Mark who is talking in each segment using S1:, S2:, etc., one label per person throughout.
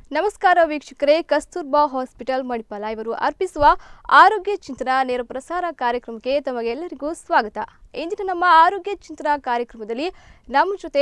S1: ನಮಸ್ಕಾರ ವೀಕ್ಷಕರೇ ಕಸ್ತೂರ್ಬಾ ಹಾಸ್ಪಿಟಲ್ ಮಣಿಪಾಲ ಇವರು ಅರ್ಪಿಸುವ ಆರೋಗ್ಯ ಚಿಂತನ ನೇರ ಪ್ರಸಾರ ಕಾರ್ಯಕ್ರಮಕ್ಕೆ ತಮಗೆಲ್ಲರಿಗೂ ಸ್ವಾಗತ ಇಂದಿನ ನಮ್ಮ ಆರೋಗ್ಯ ಚಿಂತನ ಕಾರ್ಯಕ್ರಮದಲ್ಲಿ ನಮ್ಮ ಜೊತೆ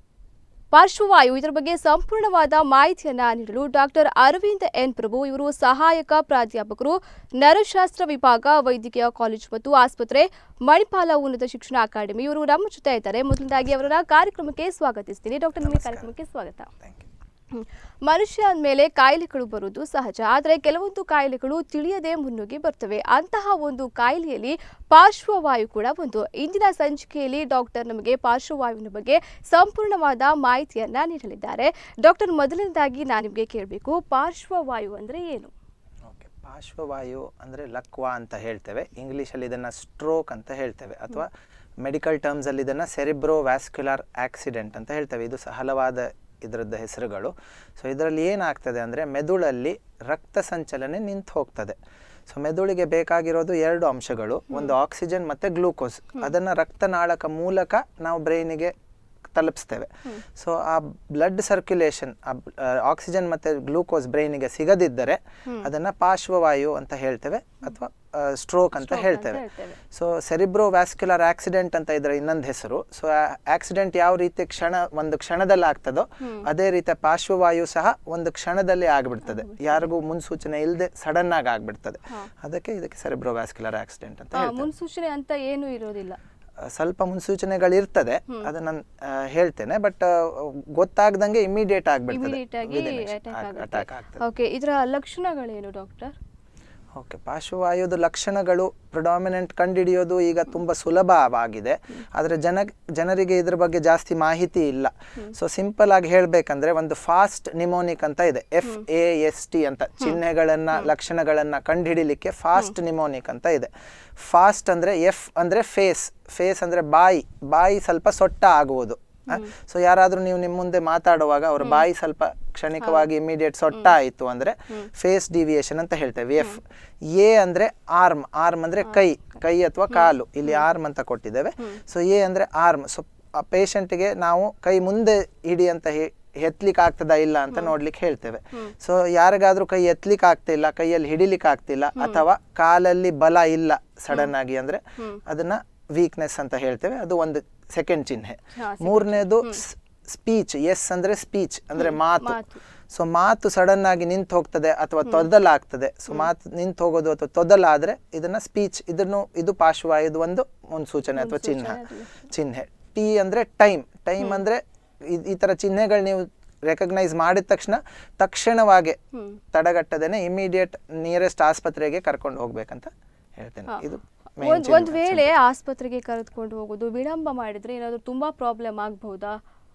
S1: ಪಾರ್ಶ್ವವಾಯು ಇದರ ಬಗ್ಗೆ ಸಂಪೂರ್ಣವಾದ ಮಾಹಿತಿಯನ್ನ ನೀಡಲು ಡಾಕ್ಟರ್ ಅರವಿಂದ್ ಎನ್ ಪ್ರಭು ಇವರು ಸಹಾಯಕ ಪ್ರಾಧ್ಯಾಪಕರು ನರಶಾಸ್ತ್ರ ವಿಭಾಗ ವೈದ್ಯಕೀಯ ಕಾಲೇಜು ಮತ್ತು ಆಸ್ಪತ್ರೆ ಮಣಿಪಾಲ ಉನ್ನತ ಶಿಕ್ಷಣ ಅಕಾಡೆಮಿ ಇವರು ನಮ್ಮ ಜೊತೆ ಇದ್ದಾರೆ ಮೊದಲನೇದಾಗಿ ಅವರನ್ನ ಕಾರ್ಯಕ್ರಮಕ್ಕೆ ಸ್ವಾಗತಿಸ್ತೀನಿ ಡಾಕ್ಟರ್ ನಿಮಗೆ ಕಾರ್ಯಕ್ರಮಕ್ಕೆ ಸ್ವಾಗತ
S2: ಥ್ಯಾಂಕ್ ಯು
S1: ಹ್ಮ್. ಮನುಷ್ಯ ಅಂದಮೇಲೆ ಕಾಯಿಲೆಗಳು ಬರುವುದು ಸಹಜ ಆದರೆ ಕೆಲವೊಂದು ಕಾಯಿಲೆಗಳು ತಿಳಿಯದೆ ಮುನ್ನುಗ್ಗಿ ಬರ್ತವೆ ಅಂತಹ ಒಂದು ಕಾಯಿಲೆಯಲ್ಲಿ ಪಾರ್ಶ್ವವಾಯು ಕೂಡ ಒಂದು ಇಂದಿನ ಸಂಚಿಕೆಯಲ್ಲಿ ಡಾಕ್ಟರ್ ನಮಗೆ ಪಾರ್ಶ್ವವಾಯುವಿನ ಬಗ್ಗೆ ಸಂಪೂರ್ಣವಾದ ಮಾಹಿತಿಯನ್ನ ನೀಡಲಿದ್ದಾರೆ ಡಾಕ್ಟರ್ ಮೊದಲನೇದಾಗಿ ನಾನು ನಿಮಗೆ ಕೇಳಬೇಕು ಪಾರ್ಶ್ವವಾಯು ಅಂದರೆ ಏನು
S2: ಓಕೆ ಪಾರ್ಶ್ವವಾಯು ಅಂದರೆ ಲಕ್ವಾ ಅಂತ ಹೇಳ್ತೇವೆ ಇಂಗ್ಲೀಷಲ್ಲಿ ಇದನ್ನು ಸ್ಟ್ರೋಕ್ ಅಂತ ಹೇಳ್ತೇವೆ ಅಥವಾ ಮೆಡಿಕಲ್ ಟರ್ಮ್ಸಲ್ಲಿ ಇದನ್ನು ಸೆರಿಬ್ರೋ ವ್ಯಾಸ್ಕ್ಯುಲರ್ ಆಕ್ಸಿಡೆಂಟ್ ಅಂತ ಹೇಳ್ತೇವೆ ಇದು ಸ- ಹಲವಾದ ಇದರದ್ದು ಹೆಸರುಗಳು ಸೊ ಇದರಲ್ಲಿ ಏನಾಗ್ತದೆ ಅಂದರೆ ಮೆದುಳಲ್ಲಿ ರಕ್ತ ಸಂಚಲನೆ ನಿಂತು ಹೋಗ್ತದೆ ಸೊ ಮೆದುಳಿಗೆ ಬೇಕಾಗಿರೋದು ಎರಡು ಅಂಶಗಳು ಒಂದು ಆಕ್ಸಿಜನ್ ಮತ್ತು ಗ್ಲೂಕೋಸ್ ಅದನ್ನು ರಕ್ತನಾಳಕ ಮೂಲಕ ನಾವು ಬ್ರೈನಿಗೆ ತಲುಪಿಸ್ತೇವೆ ಸೊ ಆ ಬ್ಲಡ್ ಸರ್ಕ್ಯುಲೇಷನ್ ಆಕ್ಸಿಜನ್ ಮತ್ತು ಗ್ಲೂಕೋಸ್ ಬ್ರೈನಿಗೆ ಸಿಗದಿದ್ದರೆ ಅದನ್ನು ಪಾರ್ಶ್ವವಾಯು ಅಂತ ಹೇಳ್ತೇವೆ ಅಥವಾ ಸ್ಟ್ರೋಕ್ ಅಂತ ಹೇಳ್ತೇವೆ
S1: ಹೇಳ್ತೇವೆ.
S2: ಸೊ ಸೆರಿಬ್ರೋ ವ್ಯಾಸ್ಕ್ಯುಲರ್ ಆಕ್ಸಿಡೆಂಟ್ ಅಂತ ಇದರ ಇನ್ನೊಂದು ಹೆಸರು ಸೊ ಆಕ್ಸಿಡೆಂಟ್ ಯಾವ ರೀತಿ ಕ್ಷಣ ಒಂದು ಕ್ಷಣದಲ್ಲಿ ಆಗ್ತದೋ ಅದೇ ರೀತಿ ಪಾರ್ಶ್ವವಾಯು ಸಹ ಒಂದು ಕ್ಷಣದಲ್ಲಿ ಆಗ್ಬಿಡ್ತದೆ ಯಾರಿಗೂ ಮುನ್ಸೂಚನೆ ಇಲ್ಲದೆ ಸಡನ್ ಆಗಿ ಆಗ್ಬಿಡ್ತದೆ ಅದಕ್ಕೆ ಇದಕ್ಕೆ ಸೆರಿಬ್ರೋ ವ್ಯಾಸ್ಕ್ಯುಲರ್ ಆಕ್ಸಿಡೆಂಟ್ ಅಂತ
S1: ಆ,
S2: ಹೇಳ್ತೇವೆ
S1: ಮುನ್ಸೂಚನೆ ಅಂತ ಏನೂ ಇರೋದಿಲ್ಲ
S2: ಆ, ಸ್ವಲ್ಪ ಮುನ್ಸೂಚನೆಗಳಿರ್ತದೆ ಅದನ್ನ ನಾನು, ಆ, ಹೇಳ್ತೇನೆ ಬಟ್ ಗೊತ್ತಾಗ್ದಂಗೆ ಇಮಿಡಿಯೇಟ್ ಆಗ್ಬಿಡ್ತದೆ
S1: ಇಮಿಡಿಯೇಟ್ ಆಗಿ ಅಟ್ಯಾಕ್
S2: ಅಟ್ಯಾಕ್
S1: ಆಗುತ್ತೆ
S2: ಆಗ್ತದೆ
S1: ಓಕೆ ಇದರ ಲಕ್ಷಣಗಳೇನು ಡಾಕ್ಟರ್
S2: ಓಕೆ ಪಾರ್ಶ್ವವಾಯುದ ಲಕ್ಷಣಗಳು ಪ್ರೊಡಾಮಿನೆಂಟ್ ಕಂಡುಹಿಡಿಯೋದು ಈಗ ತುಂಬ ಸುಲಭವಾಗಿದೆ ಆದರೆ ಜನ ಜನರಿಗೆ ಇದ್ರ ಬಗ್ಗೆ ಜಾಸ್ತಿ ಮಾಹಿತಿ ಇಲ್ಲ ಸೊ ಸಿಂಪಲ್ ಆಗಿ ಹೇಳಬೇಕಂದ್ರೆ ಒಂದು ಫಾಸ್ಟ್ ನಿಮೋನಿಕ್ ಅಂತ ಇದೆ ಎಫ್ ಎ ಎಸ್ ಟಿ ಅಂತ ಚಿಹ್ನೆಗಳನ್ನ ಲಕ್ಷಣಗಳನ್ನ ಕಂಡುಹಿಡಿಲಿಕ್ಕೆ ಫಾಸ್ಟ್ ನಿಮೋನಿಕ್ ಅಂತ ಇದೆ ಫಾಸ್ಟ್ ಅಂದ್ರೆ ಎಫ್ ಅಂದ್ರೆ ಫೇಸ್ ಫೇಸ್ ಅಂದ್ರೆ ಬಾಯಿ ಬಾಯಿ ಸ್ವಲ್ಪ ಸೊಟ್ಟ ಆಗುವುದು ಸೊ ಯಾರಾದ್ರೂ ನೀವು ನಿಮ್ಮ ಮುಂದೆ ಮಾತಾಡುವಾಗ ಅವ್ರ ಬಾಯಿ ಸ್ವಲ್ಪ ಕ್ಷಣಿಕವಾಗಿ ಇಮಿಡಿಯೇಟ್ ಸೊಟ್ಟ ಆಯಿತು ಅಂದ್ರೆ ಫೇಸ್ ಡಿವಿಯೇಷನ್ ಅಂತ ಹೇಳ್ತೇವೆ ಎಫ್ ಎ ಅಂದ್ರೆ ಆರ್ಮ್ ಆರ್ಮ್ ಅಂದ್ರೆ ಕೈ ಕೈ ಅಥವಾ ಕಾಲು ಇಲ್ಲಿ ಆರ್ಮ್ ಅಂತ ಕೊಟ್ಟಿದ್ದೇವೆ ಸೊ ಎ ಅಂದ್ರೆ ಆರ್ಮ್ ಸೊ ಆ ಪೇಷಂಟ್ಗೆ ನಾವು ಕೈ ಮುಂದೆ ಹಿಡಿ ಅಂತ ಹೇ ಎತ್ತಲಿಕ್ಕೆ ಆಗ್ತದಾ ಇಲ್ಲ ಅಂತ ನೋಡ್ಲಿಕ್ಕೆ ಹೇಳ್ತೇವೆ ಸೊ ಯಾರಿಗಾದ್ರೂ ಕೈ ಎತ್ತಲಿಕ್ಕೆ ಆಗ್ತಿಲ್ಲ ಕೈಯಲ್ಲಿ ಹಿಡಿಲಿಕ್ಕೆ ಆಗ್ತಿಲ್ಲ ಅಥವಾ ಕಾಲಲ್ಲಿ ಬಲ ಇಲ್ಲ ಸಡನ್ ಆಗಿ ಅಂದ್ರೆ ಅದನ್ನ ವೀಕ್ನೆಸ್ ಅಂತ ಹೇಳ್ತೇವೆ ಅದು ಒಂದು ಸೆಕೆಂಡ್ ಚಿಹ್ನೆ
S1: ಹಾ,
S2: ಮೂರನೇದು ಸ್ಪೀಚ್ ಎಸ್ ಅಂದ್ರೆ ಸ್ಪೀಚ್ ಅಂದ್ರೆ ಮಾತು
S1: ಮಾತು.
S2: ಸೊ ಮಾತು ಸಡನ್ ಆಗಿ ನಿಂತು ಹೋಗ್ತದೆ ಅಥವಾ ತೊದಲಾಗ್ತದೆ ಸೊ ಮಾತು ನಿಂತು ಹೋಗೋದು ಅಥವಾ ತೊದಲಾದ್ರೆ ಇದನ್ನ ಸ್ಪೀಚ್ ಇದನ್ನು ಇದು ಪಾರ್ಶ್ವವಾಯುದು ಒಂದು ಮುನ್ಸೂಚನೆ ಅಥವಾ ಚಿಹ್ನೆ ಚಿಹ್ನೆ ಟಿ ಅಂದ್ರೆ ಟೈಮ್ ಟೈಮ್ ಅಂದ್ರೆ ಇದ್- ಈ ತರ ಚಿಹ್ನೆಗಳು ನೀವು ರೆಕಗ್ನೈಸ್ ಮಾಡಿದ ತಕ್ಷಣ ತಕ್ಷಣವಾಗಿ ತಡೆಗಟ್ಟದೇನೆ ಇಮಿಡಿಯೇಟ್ ನಿಯರೆಸ್ಟ್ ಆಸ್ಪತ್ರೆಗೆ ಕರ್ಕೊಂಡು ಹೋಗ್ಬೇಕಂತ ಹೇಳ್ತೇನೆ ಇದು main
S1: ಒಂದ್
S2: ಚಿಹ್ನೆ.
S1: ಒಂದ್ ವೇಳೆ ಆಸ್ಪತ್ರೆಗೆ ಕರೆದುಕೊಂಡು ಹೋಗೋದು ವಿಳಂಬ ಮಾಡಿದ್ರೆ ಏನಾದ್ರು ತುಂಬಾ ಪ್ರಾಬ್ಲಮ್ ಆಗ್ಬಹುದಾ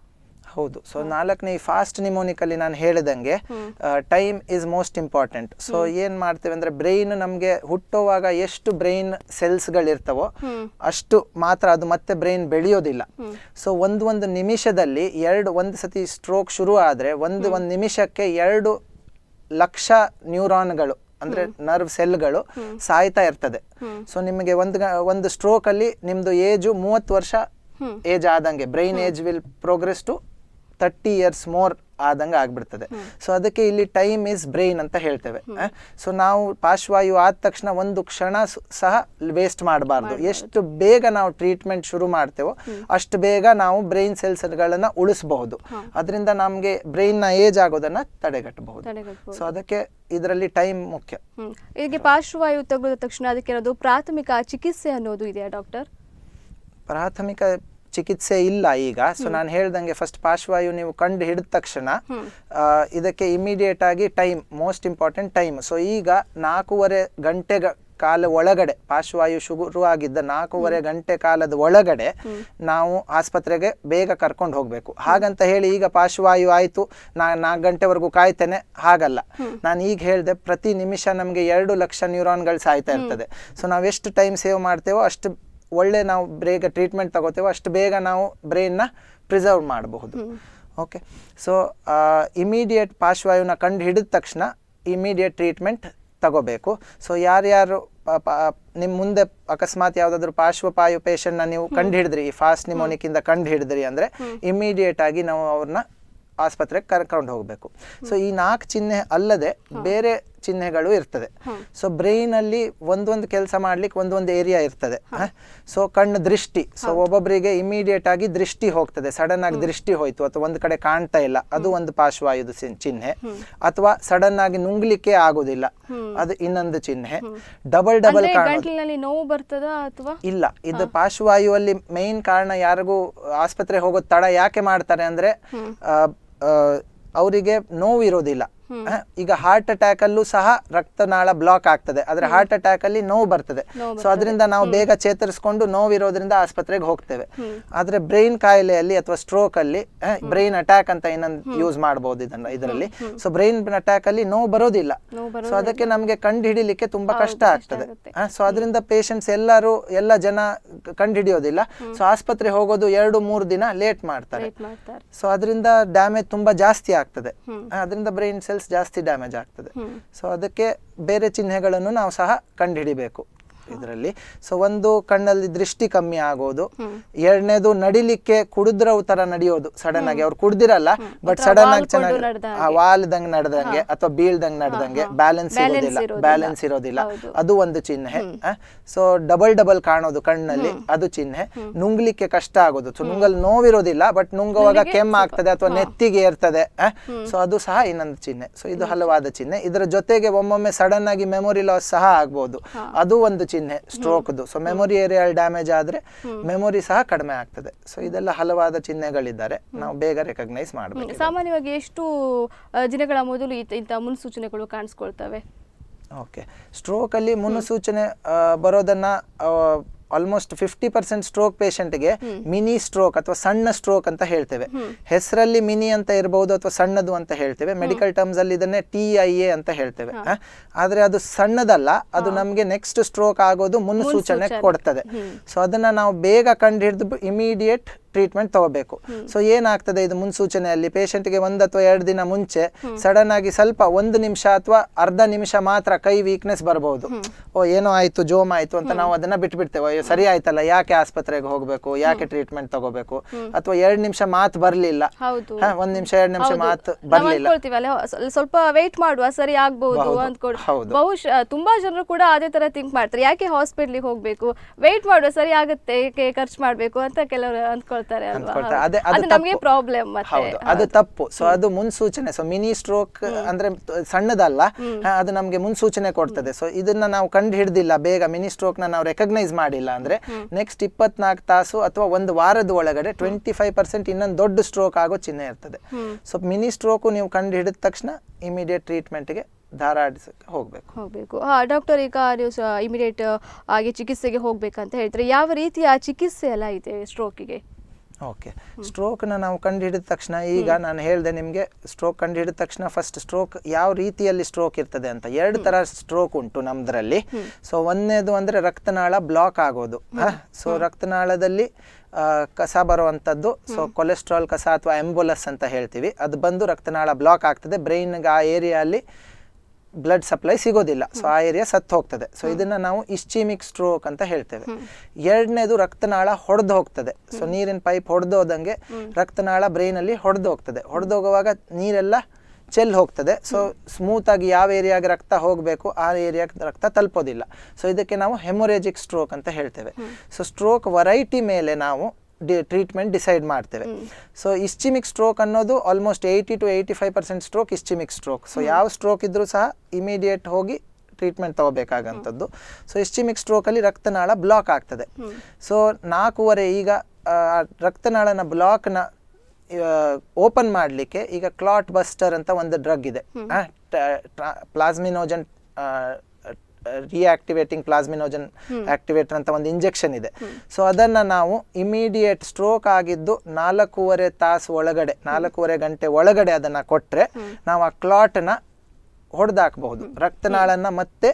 S2: ಹೌದು ಸೊ ನಾಲ್ಕನೇ ಈ ಫಾಸ್ಟ್ ನಿಮೋನಿಕಲ್ಲಿ ನಾನು ಹೇಳಿದಂಗೆ time is most important so ಏನ್ ಮಾಡ್ತೇವೆ ಅಂದ್ರೆ ಬ್ರೈನ್ ನಮಗೆ ಹುಟ್ಟುವಾಗ ಎಷ್ಟು ಬ್ರೈನ್ ಸೆಲ್ಸ್ಗಳಿರ್ತವೋ ಅಷ್ಟು ಮಾತ್ರ ಅದು ಮತ್ತೆ ಬ್ರೈನ್ ಬೆಳೆಯೋದಿಲ್ಲ ಸೊ ಒಂದು ಒಂದು ನಿಮಿಷದಲ್ಲಿ ಎರಡು ಒಂದು ಸತಿ ಸ್ಟ್ರೋಕ್ ಶುರು ಆದ್ರೆ ಒಂದು ಒಂದು ನಿಮಿಷಕ್ಕೆ ಎರಡು ಲಕ್ಷ ನ್ಯೂರಾನ್ಗಳು ಅಂದ್ರೆ ನರ್ವ್ ಸೆಲ್ಗಳು ಸಾಯ್ತಾ ಇರ್ತದೆ ಸೊ ನಿಮಗೆ ಒಂದು ಗ- ಒಂದು ಸ್ಟ್ರೋಕ್ ಅಲ್ಲಿ ನಿಮ್ದು ಏಜು ಮೂವತ್ತು ವರ್ಷ ಏಜ್ ಆದಂಗೆ brain age will progress to thirty years more ಆದಂಗೆ ಆಗ್ಬಿಡ್ತದೆ ಸೊ ಅದಕ್ಕೆ ಇಲ್ಲಿ ಟೈಮ್ ಇಸ್ ಬ್ರೈನ್ ಅಂತ ಹೇಳ್ತೇವೆ ಸೊ ನಾವು ಪಾರ್ಶ್ವವಾಯು ಆದ ತಕ್ಷಣ ಒಂದು ಕ್ಷಣ ಸು- ಸಹ ವೇಸ್ಟ್ ಮಾಡಬಾರ್ದು ಎಷ್ಟು ಬೇಗ ನಾವು ಟ್ರೀಟ್ಮೆಂಟ್ ಶುರು ಮಾಡ್ತೇವೋ ಅಷ್ಟು ಬೇಗ ನಾವು ಬ್ರೈನ್ ಸೆಲ್ಸ್ಗಳನ್ನ ಉಳಿಸಬಹುದು ಅದರಿಂದ ನಮಗೆ ಬ್ರೈನ್ನ ಏಜ್ ಆಗೋದನ್ನ ತಡೆಗಟ್ಟಬಹುದು
S1: ತಡೆಗಟ್ಟಬಹುದು
S2: ಸೊ ಅದಕ್ಕೆ ಇದರಲ್ಲಿ ಟೈಮ್ ಮುಖ್ಯ
S1: ಹ್ಮ್ ಇದಕ್ಕೆ ಪಾರ್ಶ್ವವಾಯು ತಗುಲಿದ ತಕ್ಷಣ ಅದಕ್ಕೆ ಏನಾದ್ರು ಪ್ರಾಥಮಿಕ ಚಿಕಿತ್ಸೆ ಅನ್ನೋದು ಇದೆಯಾ ಡಾಕ್ಟರ್
S2: ಪ್ರಾಥಮಿಕ ಚಿಕಿತ್ಸೆ ಇಲ್ಲ ಈಗ ಸೊ ನಾನು ಹೇಳ್ದಂಗೆ ಫಸ್ಟ್ ಪಾರ್ಶ್ವವಾಯು ನೀವು ಕಂಡು ಹಿಡಿದ ತಕ್ಷಣ ಆ, ಇದಕ್ಕೆ ಇಮಿಡಿಯೇಟ್ ಆಗಿ time most important time so ಈಗ ನಾಲ್ಕೂವರೆ ಗಂಟೆ ಕಾಲ ಒಳಗಡೆ ಪಾರ್ಶ್ವವಾಯು ಶುರು ಆಗಿದ್ದ ನಾಲ್ಕೂವರೆ ಗಂಟೆ ಕಾಲದ ಒಳಗಡೆ ನಾವು ಆಸ್ಪತ್ರೆಗೆ ಬೇಗ ಕರ್ಕೊಂಡು ಹೋಗಬೇಕು ಹಾಗಂತ ಹೇಳಿ ಈಗ ಪಾರ್ಶ್ವವಾಯು ಆಯಿತು ನಾ ನಾಲ್ಕು ಗಂಟೆವರೆಗೂ ಕಾಯ್ತೇನೆ ಹಾಗಲ್ಲ ನಾನು ಈಗ ಹೇಳಿದೆ ಪ್ರತಿ ನಿಮಿಷ ನಮಗೆ ಎರಡು ಲಕ್ಷ ನ್ಯೂರಾನ್ಗಳು ಸಾಯ್ತಾ ಇರ್ತದೆ ಸೊ ನಾವು ಎಷ್ಟು ಟೈಮ್ ಸೇವ್ ಮಾಡ್ತೇವೋ ಅಷ್ಟು ಒಳ್ಳೆ ನಾವು ಬೇಗ ಟ್ರೀಟ್ಮೆಂಟ್ ತಗೋತೇವೋ ಅಷ್ಟು ಬೇಗ ನಾವು ಬ್ರೈನ್ನ ಪ್ರಿಸರ್ವ್ ಮಾಡಬಹುದು ಓಕೆ ಸೊ ಇಮಿಡಿಯೇಟ್ ಪಾರ್ಶ್ವವಾಯುನ ಕಂಡು ಹಿಡಿದ ತಕ್ಷಣ ಇಮಿಡಿಯೇಟ್ ಟ್ರೀಟ್ಮೆಂಟ್ ತಗೋಬೇಕು ಸೊ ಯಾರ್ಯಾರು ನಿಮ್ಮ ಮುಂದೆ ಅಕಸ್ಮಾತ್ ಯಾವುದಾದ್ರೂ ಪಾರ್ಶ್ವಪಾಯು ಪೇಷಂಟ್ನ ನೀವು ಕಂಡು ಹಿಡಿದ್ರಿ ಈ ಫಾಸ್ಟ್ ನಿಮೋನಿಕ್ಕಿಂದ ಕಂಡು ಹಿಡಿದ್ರಿ ಅಂದರೆ ಇಮಿಡಿಯೇಟ್ ಆಗಿ ನಾವು ಅವ್ರನ್ನ ಆಸ್ಪತ್ರೆಗೆ ಕರ್ಕೊಂಡು ಹೋಗಬೇಕು ಸೊ ಈ ನಾಲ್ಕು ಚಿಹ್ನೆ ಅಲ್ಲದೆ ಬೇರೆ ಚಿಹ್ನೆಗಳು ಇರ್ತದೆ ಸೊ ಬ್ರೈನ್ ಅಲ್ಲಿ ಒಂದೊಂದು ಕೆಲಸ ಮಾಡ್ಲಿಕ್ಕೆ ಒಂದೊಂದು ಏರಿಯಾ ಇರ್ತದೆ ಸೊ ಕಣ್ಣು ದೃಷ್ಟಿ ಸೊ ಒಬ್ಬೊಬ್ಬರಿಗೆ ಇಮಿಡಿಯೇಟ್ ಆಗಿ ದೃಷ್ಟಿ ಹೋಗ್ತದೆ ಸಡನ್ ಆಗಿ ದೃಷ್ಟಿ ಹೋಯ್ತು ಅಥವಾ ಒಂದು ಕಡೆ ಕಾಣ್ತಾ ಇಲ್ಲ ಅದು ಒಂದು ಪಾರ್ಶ್ವಾಯುಧ ಚಿಹ್- ಚಿಹ್ನೆ ಅಥವಾ ಸಡನ್ ಆಗಿ ನುಂಗ್ಲಿಕ್ಕೆ ಆಗುದಿಲ್ಲ ಅದು ಇನ್ನೊಂದು ಚಿಹ್ನೆ ಡಬಲ್ ಡಬಲ್
S1: ಅಂದ್ರೆ
S2: ಕಾಣೋದು
S1: ಗಂಟ್ಲಿನಲ್ಲಿ ನೋವು ಬರ್ತದಾ ಅಥವಾ
S2: ಇಲ್ಲ ಇದು ಪಾರ್ಶ್ವವಾಯುವಲ್ಲಿ ಮೇನ್ ಕಾರಣ ಯಾರಿಗೂ ಆಸ್ಪತ್ರೆ ಹೋಗೋದು ತಡ ಯಾಕೆ ಮಾಡ್ತಾರೆ ಅಂದ್ರೆ ಅವರಿಗೆ ನೋವು ಇರೋದಿಲ್ಲ ಆ, ಈಗ ಹಾರ್ಟ್ ಅಟ್ಯಾಕ್ ಅಲ್ಲೂ ಸಹ ರಕ್ತನಾಳ ಬ್ಲಾಕ್ ಆಗ್ತದೆ ಆದ್ರೆ ಹಾರ್ಟ್ ಅಟ್ಯಾಕ್ ಅಲ್ಲಿ ನೋವು ಬರ್ತದೆ ಸೊ ಅದರಿಂದ ನಾವು ಬೇಗ ಚೇತರಿಸ್ಕೊಂಡು ನೋವಿರೋದ್ರಿಂದ ಆಸ್ಪತ್ರೆಗೆ ಹೋಗ್ತೇವೆ ಆದ್ರೆ ಬ್ರೈನ್ ಕಾಯಿಲೆಯಲ್ಲಿ ಅಥವಾ ಸ್ಟ್ರೋಕ್ ಅಲ್ಲಿ ಬ್ರೈನ್ ಅಟ್ಯಾಕ್ ಅಂತ ಇನ್ನೊಂದು ಯೂಸ್ ಮಾಡಬಹುದು ಇದನ್ನ ಇದರಲ್ಲಿ ಸೊ ಬ್ರೈನ್ ಅಟ್ಯಾಕ್ ಅಲ್ಲಿ ನೋವು ಬರೋದಿಲ್ಲ
S1: ನೋವು
S2: ಸೊ ಅದಕ್ಕೆ ನಮಗೆ ಕಂಡು ಹಿಡಿಲಿಕ್ಕೆ ತುಂಬಾ ಕಷ್ಟ ಆಗ್ತದೆ
S1: ಆಗುತ್ತೆ.
S2: ಸೊ ಅದರಿಂದ ಪೇಷಂಟ್ಸ್ ಎಲ್ಲರೂ ಎಲ್ಲ ಜನ ಕಂಡು ಹಿಡಿಯೋದಿಲ್ಲ ಸೊ ಆಸ್ಪತ್ರೆ ಹೋಗೋದು ಎರಡು ಮೂರು ದಿನ ಲೇಟ್ ಮಾಡ್ತಾರೆ
S1: ವೇಟ್ ಮಾಡ್ತಾರೆ
S2: ಸೊ ಅದರಿಂದ ಡ್ಯಾಮೇಜ್ ತುಂಬಾ ಜಾಸ್ತಿ ಆಗ್ತದೆ ಅದರಿಂದ ಬ್ರೈನ್ ಸೆಲ್ಸ್ ಜಾಸ್ತಿ ಡ್ಯಾಮೇಜ್ ಆಗ್ತದೆ ಸೊ ಅದಕ್ಕೆ ಬೇರೆ ಚಿಹ್ನೆಗಳನ್ನು ನಾವು ಸಹ ಕಂಡುಹಿಡಿಬೇಕು ಇದರಲ್ಲಿ ಸೊ ಒಂದು ಕಣ್ಣಲ್ಲಿ ದೃಷ್ಟಿ ಕಮ್ಮಿ ಆಗೋದು ಎರಡನೇದು ನಡಿಲಿಕ್ಕೆ ಕುಡಿದ್ರ ತರ ನಡೆಯೋದು ಸಡನ್ ಆಗಿ ಅವ್ರು ಕುಡ್ದಿರಲ್ಲ ಬಟ್ ಸಡನ್ ಆಗಿ ಚೆನ್ನಾಗಿ
S1: ನಡ್ದಂಗೆ.
S2: ವಾಲ್ದಂಗ್ ನಡೆದಂಗೆ ಅಥವಾ ಬೀಳ್ದಂಗ್ ನಡೆದಂಗೆ ಬ್ಯಾಲೆನ್ಸ್ ಇರೋದಿಲ್ಲ
S1: ಇರೋದಿಲ್ಲ.
S2: ಬ್ಯಾಲೆನ್ಸ್ ಇರೋದಿಲ್ಲ ಅದು ಒಂದು ಚಿಹ್ನೆ ಸೊ ಡಬಲ್ ಡಬಲ್ ಕಾಣೋದು ಕಣ್ಣಲ್ಲಿ ಅದು ಚಿಹ್ನೆ ನುಂಗ್ಲಿಕ್ಕೆ ಕಷ್ಟ ಆಗೋದು ಸೊ ನುಂಗಲ್ ನೋವಿರೋದಿಲ್ಲ ಬಟ್ ನುಂಗುವಾಗ ಕೆಮ್ಮ ಆಗ್ತದೆ ಅಥವಾ ನೆತ್ತಿಗೆ ಏರ್ತದೆ ಸೊ ಅದು ಸಹ ಇನ್ನೊಂದು ಚಿಹ್ನೆ ಸೊ ಇದು ಹಲವಾದ ಚಿಹ್ನೆ ಇದರ ಜೊತೆಗೆ ಒಮ್ಮೊಮ್ಮೆ ಸಡನ್ ಆಗಿ ಮೆಮೊರಿ ಲಾಸ್ ಸಹ ಆಗ್ಬೋದು ಅದು ಒಂದು ಚಿಹ್ನೆ ಸ್ಟ್ರೋಕ್ದು ಸೊ ಮೆಮೊರಿ ಏರಿಯಲ್ ಡ್ಯಾಮೇಜ್ ಆದ್ರೆ ಮೆಮೊರಿ ಸಹ ಕಡಿಮೆ ಆಗ್ತದೆ ಸೊ ಇದೆಲ್ಲ ಹಲವಾದ ಚಿಹ್ನೆಗಳಿದ್ದಾರೆ ನಾವು ಬೇಗ ರೆಕಗ್ನೈಸ್ ಮಾಡಬೇಕು
S1: ಸಾಮಾನ್ಯವಾಗಿ ಎಷ್ಟು ಆ, ದಿನಗಳ ಮೊದಲು ಈತ- ಇಂಥ ಮುನ್ಸೂಚನೆಗಳು ಕಾಣಿಸ್ಕೊಳ್ತವೆ
S2: ಓಕೆ ಸ್ಟ್ರೋಕಲ್ಲಿ ಮುನ್ಸೂಚನೆ ಆ, ಬರೋದನ್ನ ಆಲ್ಮೋಸ್ಟ್ ಫಿಫ್ಟಿ ಪರ್ಸೆಂಟ್ ಸ್ಟ್ರೋಕ್ ಪೇಷಂಟ್ಗೆ ಮಿನಿ ಸ್ಟ್ರೋಕ್ ಅಥವಾ ಸಣ್ಣ ಸ್ಟ್ರೋಕ್ ಅಂತ ಹೇಳ್ತೇವೆ ಹೆಸರಲ್ಲಿ ಮಿನಿ ಅಂತ ಇರಬಹುದು ಅಥವಾ ಸಣ್ಣದು ಅಂತ ಹೇಳ್ತೇವೆ ಮೆಡಿಕಲ್ ಟರ್ಮ್ಸ್ ಅಲ್ಲಿ ಇದನ್ನೇ ಟಿ ಐ ಎ ಅಂತ ಹೇಳ್ತೇವೆ ಆ, ಆದ್ರೆ ಅದು ಸಣ್ಣದಲ್ಲ ಅದು ನಮಗೆ ನೆಕ್ಸ್ಟ್ ಸ್ಟ್ರೋಕ್ ಆಗೋದು ಮುನ್ಸೂಚನೆ ಕೊಡ್ತದೆ ಸೊ ಅದನ್ನ ನಾವು ಬೇಗ ಕಂಡು ಹಿಡಿದು ಇಮಿಡಿಯೇಟ್ ಟ್ರೀಟ್ಮೆಂಟ್ ತಗೋಬೇಕು ಸೊ ಏನಾಗ್ತದೆ ಇದು ಮುನ್ಸೂಚನೆಯಲ್ಲಿ ಪೇಷಂಟ್ಗೆ ಒಂದು ಅಥವಾ ಎರಡು ದಿನ ಮುಂಚೆ ಸಡನ್ ಆಗಿ ಸ್ವಲ್ಪ ಒಂದು ನಿಮಿಷ ಅಥವಾ ಅರ್ಧ ನಿಮಿಷ ಮಾತ್ರ ಕೈ ವೀಕ್ನೆಸ್ ಬರಬಹುದು ಓ ಏನೋ ಆಯ್ತು ಜೋಮ್ ಆಯ್ತು ಅಂತ ನಾವು ಅದನ್ನ ಬಿಟ್ಬಿಡ್ತೇವೆ ಅಯ್ಯೋ ಸರಿ ಆಯ್ತಲ್ಲ ಯಾಕೆ ಆಸ್ಪತ್ರೆಗೆ ಹೋಗ್ಬೇಕು ಯಾಕೆ ಟ್ರೀಟ್ಮೆಂಟ್ ತಗೋಬೇಕು ಅಥವಾ ಎರಡು ನಿಮಿಷ ಮಾತು ಬರ್ಲಿಲ್ಲ
S1: ಹೌದು
S2: ಹಾ, ಒಂದ್ ನಿಮಿಷ ಎರಡು ನಿಮಿಷ
S1: ಹೌದು.
S2: ಮಾತು
S1: ನಾವ್
S2: ಬರ್ಲಿಲ್ಲ
S1: ಅನ್ಕೊಳ್ತೀವಿ ಅಲ್ಲ ಸ್ವ- ಸ್ವಲ್ಪ ವೇಟ್ ಮಾಡುವ ಸರಿ ಆಗ್ಬಹುದು
S2: ಹೌದು,
S1: ಅಂದ್ಕೊಂಡು
S2: ಹೌದು.
S1: ಬಹುಶಃ ತುಂಬಾ ಜನರು ಕೂಡ ಅದೇ ತರ ಥಿಂಕ್ ಮಾಡ್ತಾರೆ ಯಾಕೆ ಹಾಸ್ಪಿಟ್ಲಿಗೆ ಹೋಗ್ಬೇಕು ವೇಟ್ ಮಾಡುವ ಸರಿ ಆಗುತ್ತೆ ಏಕೆ ಖರ್ಚು ಮಾಡ್ಬೇಕು ಅಂತ ಕೆಲವರು ಅಂದ್ಕೊಳ್ತಾರೆ ಅಲ್ವಾ
S2: ಅಂದ್ಕೊಳ್ತಾರೆ.
S1: ಹೌದು.
S2: ಅದೇ ಅದು
S1: ಅದು ನಮಗೆ
S2: ತಪ್ಪು.
S1: ಪ್ರಾಬ್ಲಮ್ ಮತ್ತೆ
S2: ಹೌದು ಅದು ತಪ್ಪು ಸೊ ಅದು ಮುನ್ಸೂಚನೆ ಸೊ ಮಿನಿ ಸ್ಟ್ರೋಕ್ ಅಂದ್ರೆ ತ- ಸಣ್ಣದಲ್ಲ ಹಾ, ಅದು ನಮಗೆ ಮುನ್ಸೂಚನೆ ಕೊಡ್ತದೆ ಸೊ ಇದನ್ನ ನಾವು ಕಂಡು ಹಿಡ್ದಿಲ್ಲ ಬೇಗ ಮಿನಿ ಸ್ಟ್ರೋಕ್ ನ ನಾವು ರೆಕಗ್ನೈಸ್ ಮಾಡಿಲ್ಲ ಅಂದ್ರೆ ನೆಕ್ಸ್ಟ್ ಇಪ್ಪತ್ನಾಲ್ಕು ತಾಸು ಅಥವಾ ಒಂದು ವಾರದ ಒಳಗಡೆ ಟ್ವೆಂಟಿ ಫೈವ್ ಪರ್ಸೆಂಟ್ ಇನ್ನೊಂದು ದೊಡ್ಡ ಸ್ಟ್ರೋಕ್ ಆಗೋ ಚಿಹ್ನೆ ಇರ್ತದೆ ಸೊ ಮಿನಿ ಸ್ಟ್ರೋಕ್ ನೀವು ಕಂಡು ಹಿಡಿದ ತಕ್ಷಣ ಇಮಿಡಿಯೇಟ್ ಟ್ರೀಟ್ಮೆಂಟ್ಗೆ ಧಾರಾಡಿಸಕ್ಕೆ ಹೋಗ್ಬೇಕು
S1: ಹೋಗ್ಬೇಕು ಹಾ ಡಾಕ್ಟರ್ ಈಗ ನೀವು ಇಮಿಡಿಯೇಟ್ ಆಗಿ ಚಿಕಿತ್ಸೆಗೆ ಹೋಗ್ಬೇಕಂತ ಹೇಳ್ತಾರೆ ಯಾವ ರೀತಿಯ ಚಿಕಿತ್ಸೆ ಎಲ್ಲ ಇದೆ ಸ್ಟ್ರೋಕಿಗೆ
S2: ಓಕೆ ಸ್ಟ್ರೋಕ್ನ ನಾವು ಕಂಡು ಹಿಡಿದ ತಕ್ಷಣ ಈಗ ನಾನು ಹೇಳಿದೆ ನಿಮಗೆ ಸ್ಟ್ರೋಕ್ ಕಂಡು ಹಿಡಿದ ತಕ್ಷಣ ಫಸ್ಟ್ ಸ್ಟ್ರೋಕ್ ಯಾವ ರೀತಿಯಲ್ಲಿ ಸ್ಟ್ರೋಕ್ ಇರ್ತದೆ ಅಂತ ಎರಡು ತರ ಸ್ಟ್ರೋಕ್ ಉಂಟು ನಮ್ದ್ರಲ್ಲಿ ಸೊ ಒಂದನೇದು ಅಂದ್ರೆ ರಕ್ತನಾಳ ಬ್ಲಾಕ್ ಆಗೋದು ಸೊ ರಕ್ತನಾಳದಲ್ಲಿ ಆ, ಕಸ ಬರುವಂಥದ್ದು ಸೊ ಕೊಲೆಸ್ಟ್ರಾಲ್ ಕಸ ಅಥವಾ ಎಂಬುಲಸ್ ಅಂತ ಹೇಳ್ತೀವಿ ಅದು ಬಂದು ರಕ್ತನಾಳ ಬ್ಲಾಕ್ ಆಗ್ತದೆ ಬ್ರೈನ್ಗೆ ಆ ಏರಿಯಲ್ಲಿ ಬ್ಲಡ್ ಸಪ್ಲೈ ಸಿಗೋದಿಲ್ಲ ಸೊ ಆ ಏರಿಯಾ ಸತ್ತು ಹೋಗ್ತದೆ ಸೊ ಇದನ್ನ ನಾವು ಇಸ್ಚಿಮಿಕ್ ಸ್ಟ್ರೋಕ್ ಅಂತ ಹೇಳ್ತೇವೆ ಎರಡನೇದು ರಕ್ತನಾಳ ಹೊಡೆದು ಹೋಗ್ತದೆ ಸೊ ನೀರಿನ ಪೈಪ್ ಹೊಡೆದು ಹೋದಂಗೆ ರಕ್ತನಾಳ ಬ್ರೈನ್ ಅಲ್ಲಿ ಹೊಡೆದು ಹೋಗ್ತದೆ ಹೊಡೆದು ಹೋಗುವಾಗ ನೀರೆಲ್ಲ ಚೆಲ್ ಹೋಗ್ತದೆ ಸೊ ಸ್ಮೂತ್ ಆಗಿ ಯಾವ ಏರಿಯಾಗೆ ರಕ್ತ ಹೋಗಬೇಕು ಆ ಏರಿಯಾಗೆ ರಕ್ತ ತಲುಪೋದಿಲ್ಲ ಸೊ ಇದಕ್ಕೆ ನಾವು ಹೆಮೊರೇಜಿಕ್ ಸ್ಟ್ರೋಕ್ ಅಂತ ಹೇಳ್ತೇವೆ ಸೊ ಸ್ಟ್ರೋಕ್ ವರೈಟಿ ಮೇಲೆ ನಾವು ಟ್ರೀಟ್ಮೆಂಟ್ ಡಿಸೈಡ್ ಮಾಡ್ತೇವೆ ಸೊ ಇಸ್ಚಿಮಿಕ್ ಸ್ಟ್ರೋಕ್ ಅನ್ನೋದು almost eighty to eighty five percent stroke ischemic stroke so ಯಾವ ಸ್ಟ್ರೋಕ್ ಇದ್ರೂ ಸಹ ಇಮಿಡಿಯೇಟ್ ಹೋಗಿ ಟ್ರೀಟ್ಮೆಂಟ್ ತಗೋಬೇಕಾಗಂಥದ್ದು ಸೊ ಇಸ್ಚಿಮಿಕ್ ಸ್ಟ್ರೋಕಲ್ಲಿ ರಕ್ತನಾಳ ಬ್ಲಾಕ್ ಆಗ್ತದೆ ಸೊ ನಾಲ್ಕೂವರೆ ಈಗ ಆ, ರಕ್ತನಾಳನ ಬ್ಲಾಕ್ನ ಓಪನ್ ಮಾಡಲಿಕ್ಕೆ ಈಗ ಕ್ಲಾಟ್ ಬಸ್ಟರ್ ಅಂತ ಒಂದು ಡ್ರಗ್ ಇದೆ ಪ್ಲಾಸ್ಮಿನೋಜನ್ ರಿಯಾಕ್ಟಿವೇಟಿಂಗ್ ಪ್ಲಾಸ್ಮಿನೋಜನ್ ಆಕ್ಟಿವೇಟರ್ ಅಂತ ಒಂದು ಇಂಜೆಕ್ಷನ್ ಇದೆ ಸೊ ಅದನ್ನ ನಾವು ಇಮಿಡಿಯೇಟ್ ಸ್ಟ್ರೋಕ್ ಆಗಿದ್ದು ನಾಲ್ಕೂವರೆ ತಾಸು ಒಳಗಡೆ ನಾಲ್ಕೂವರೆ ಗಂಟೆ ಒಳಗಡೆ ಅದನ್ನ ಕೊಟ್ರೆ ನಾವು ಆ ಕ್ಲಾಟ್ನ ಹೊಡೆದಾಕಬಹುದು ರಕ್ತನಾಳನ್ನ ಮತ್ತೆ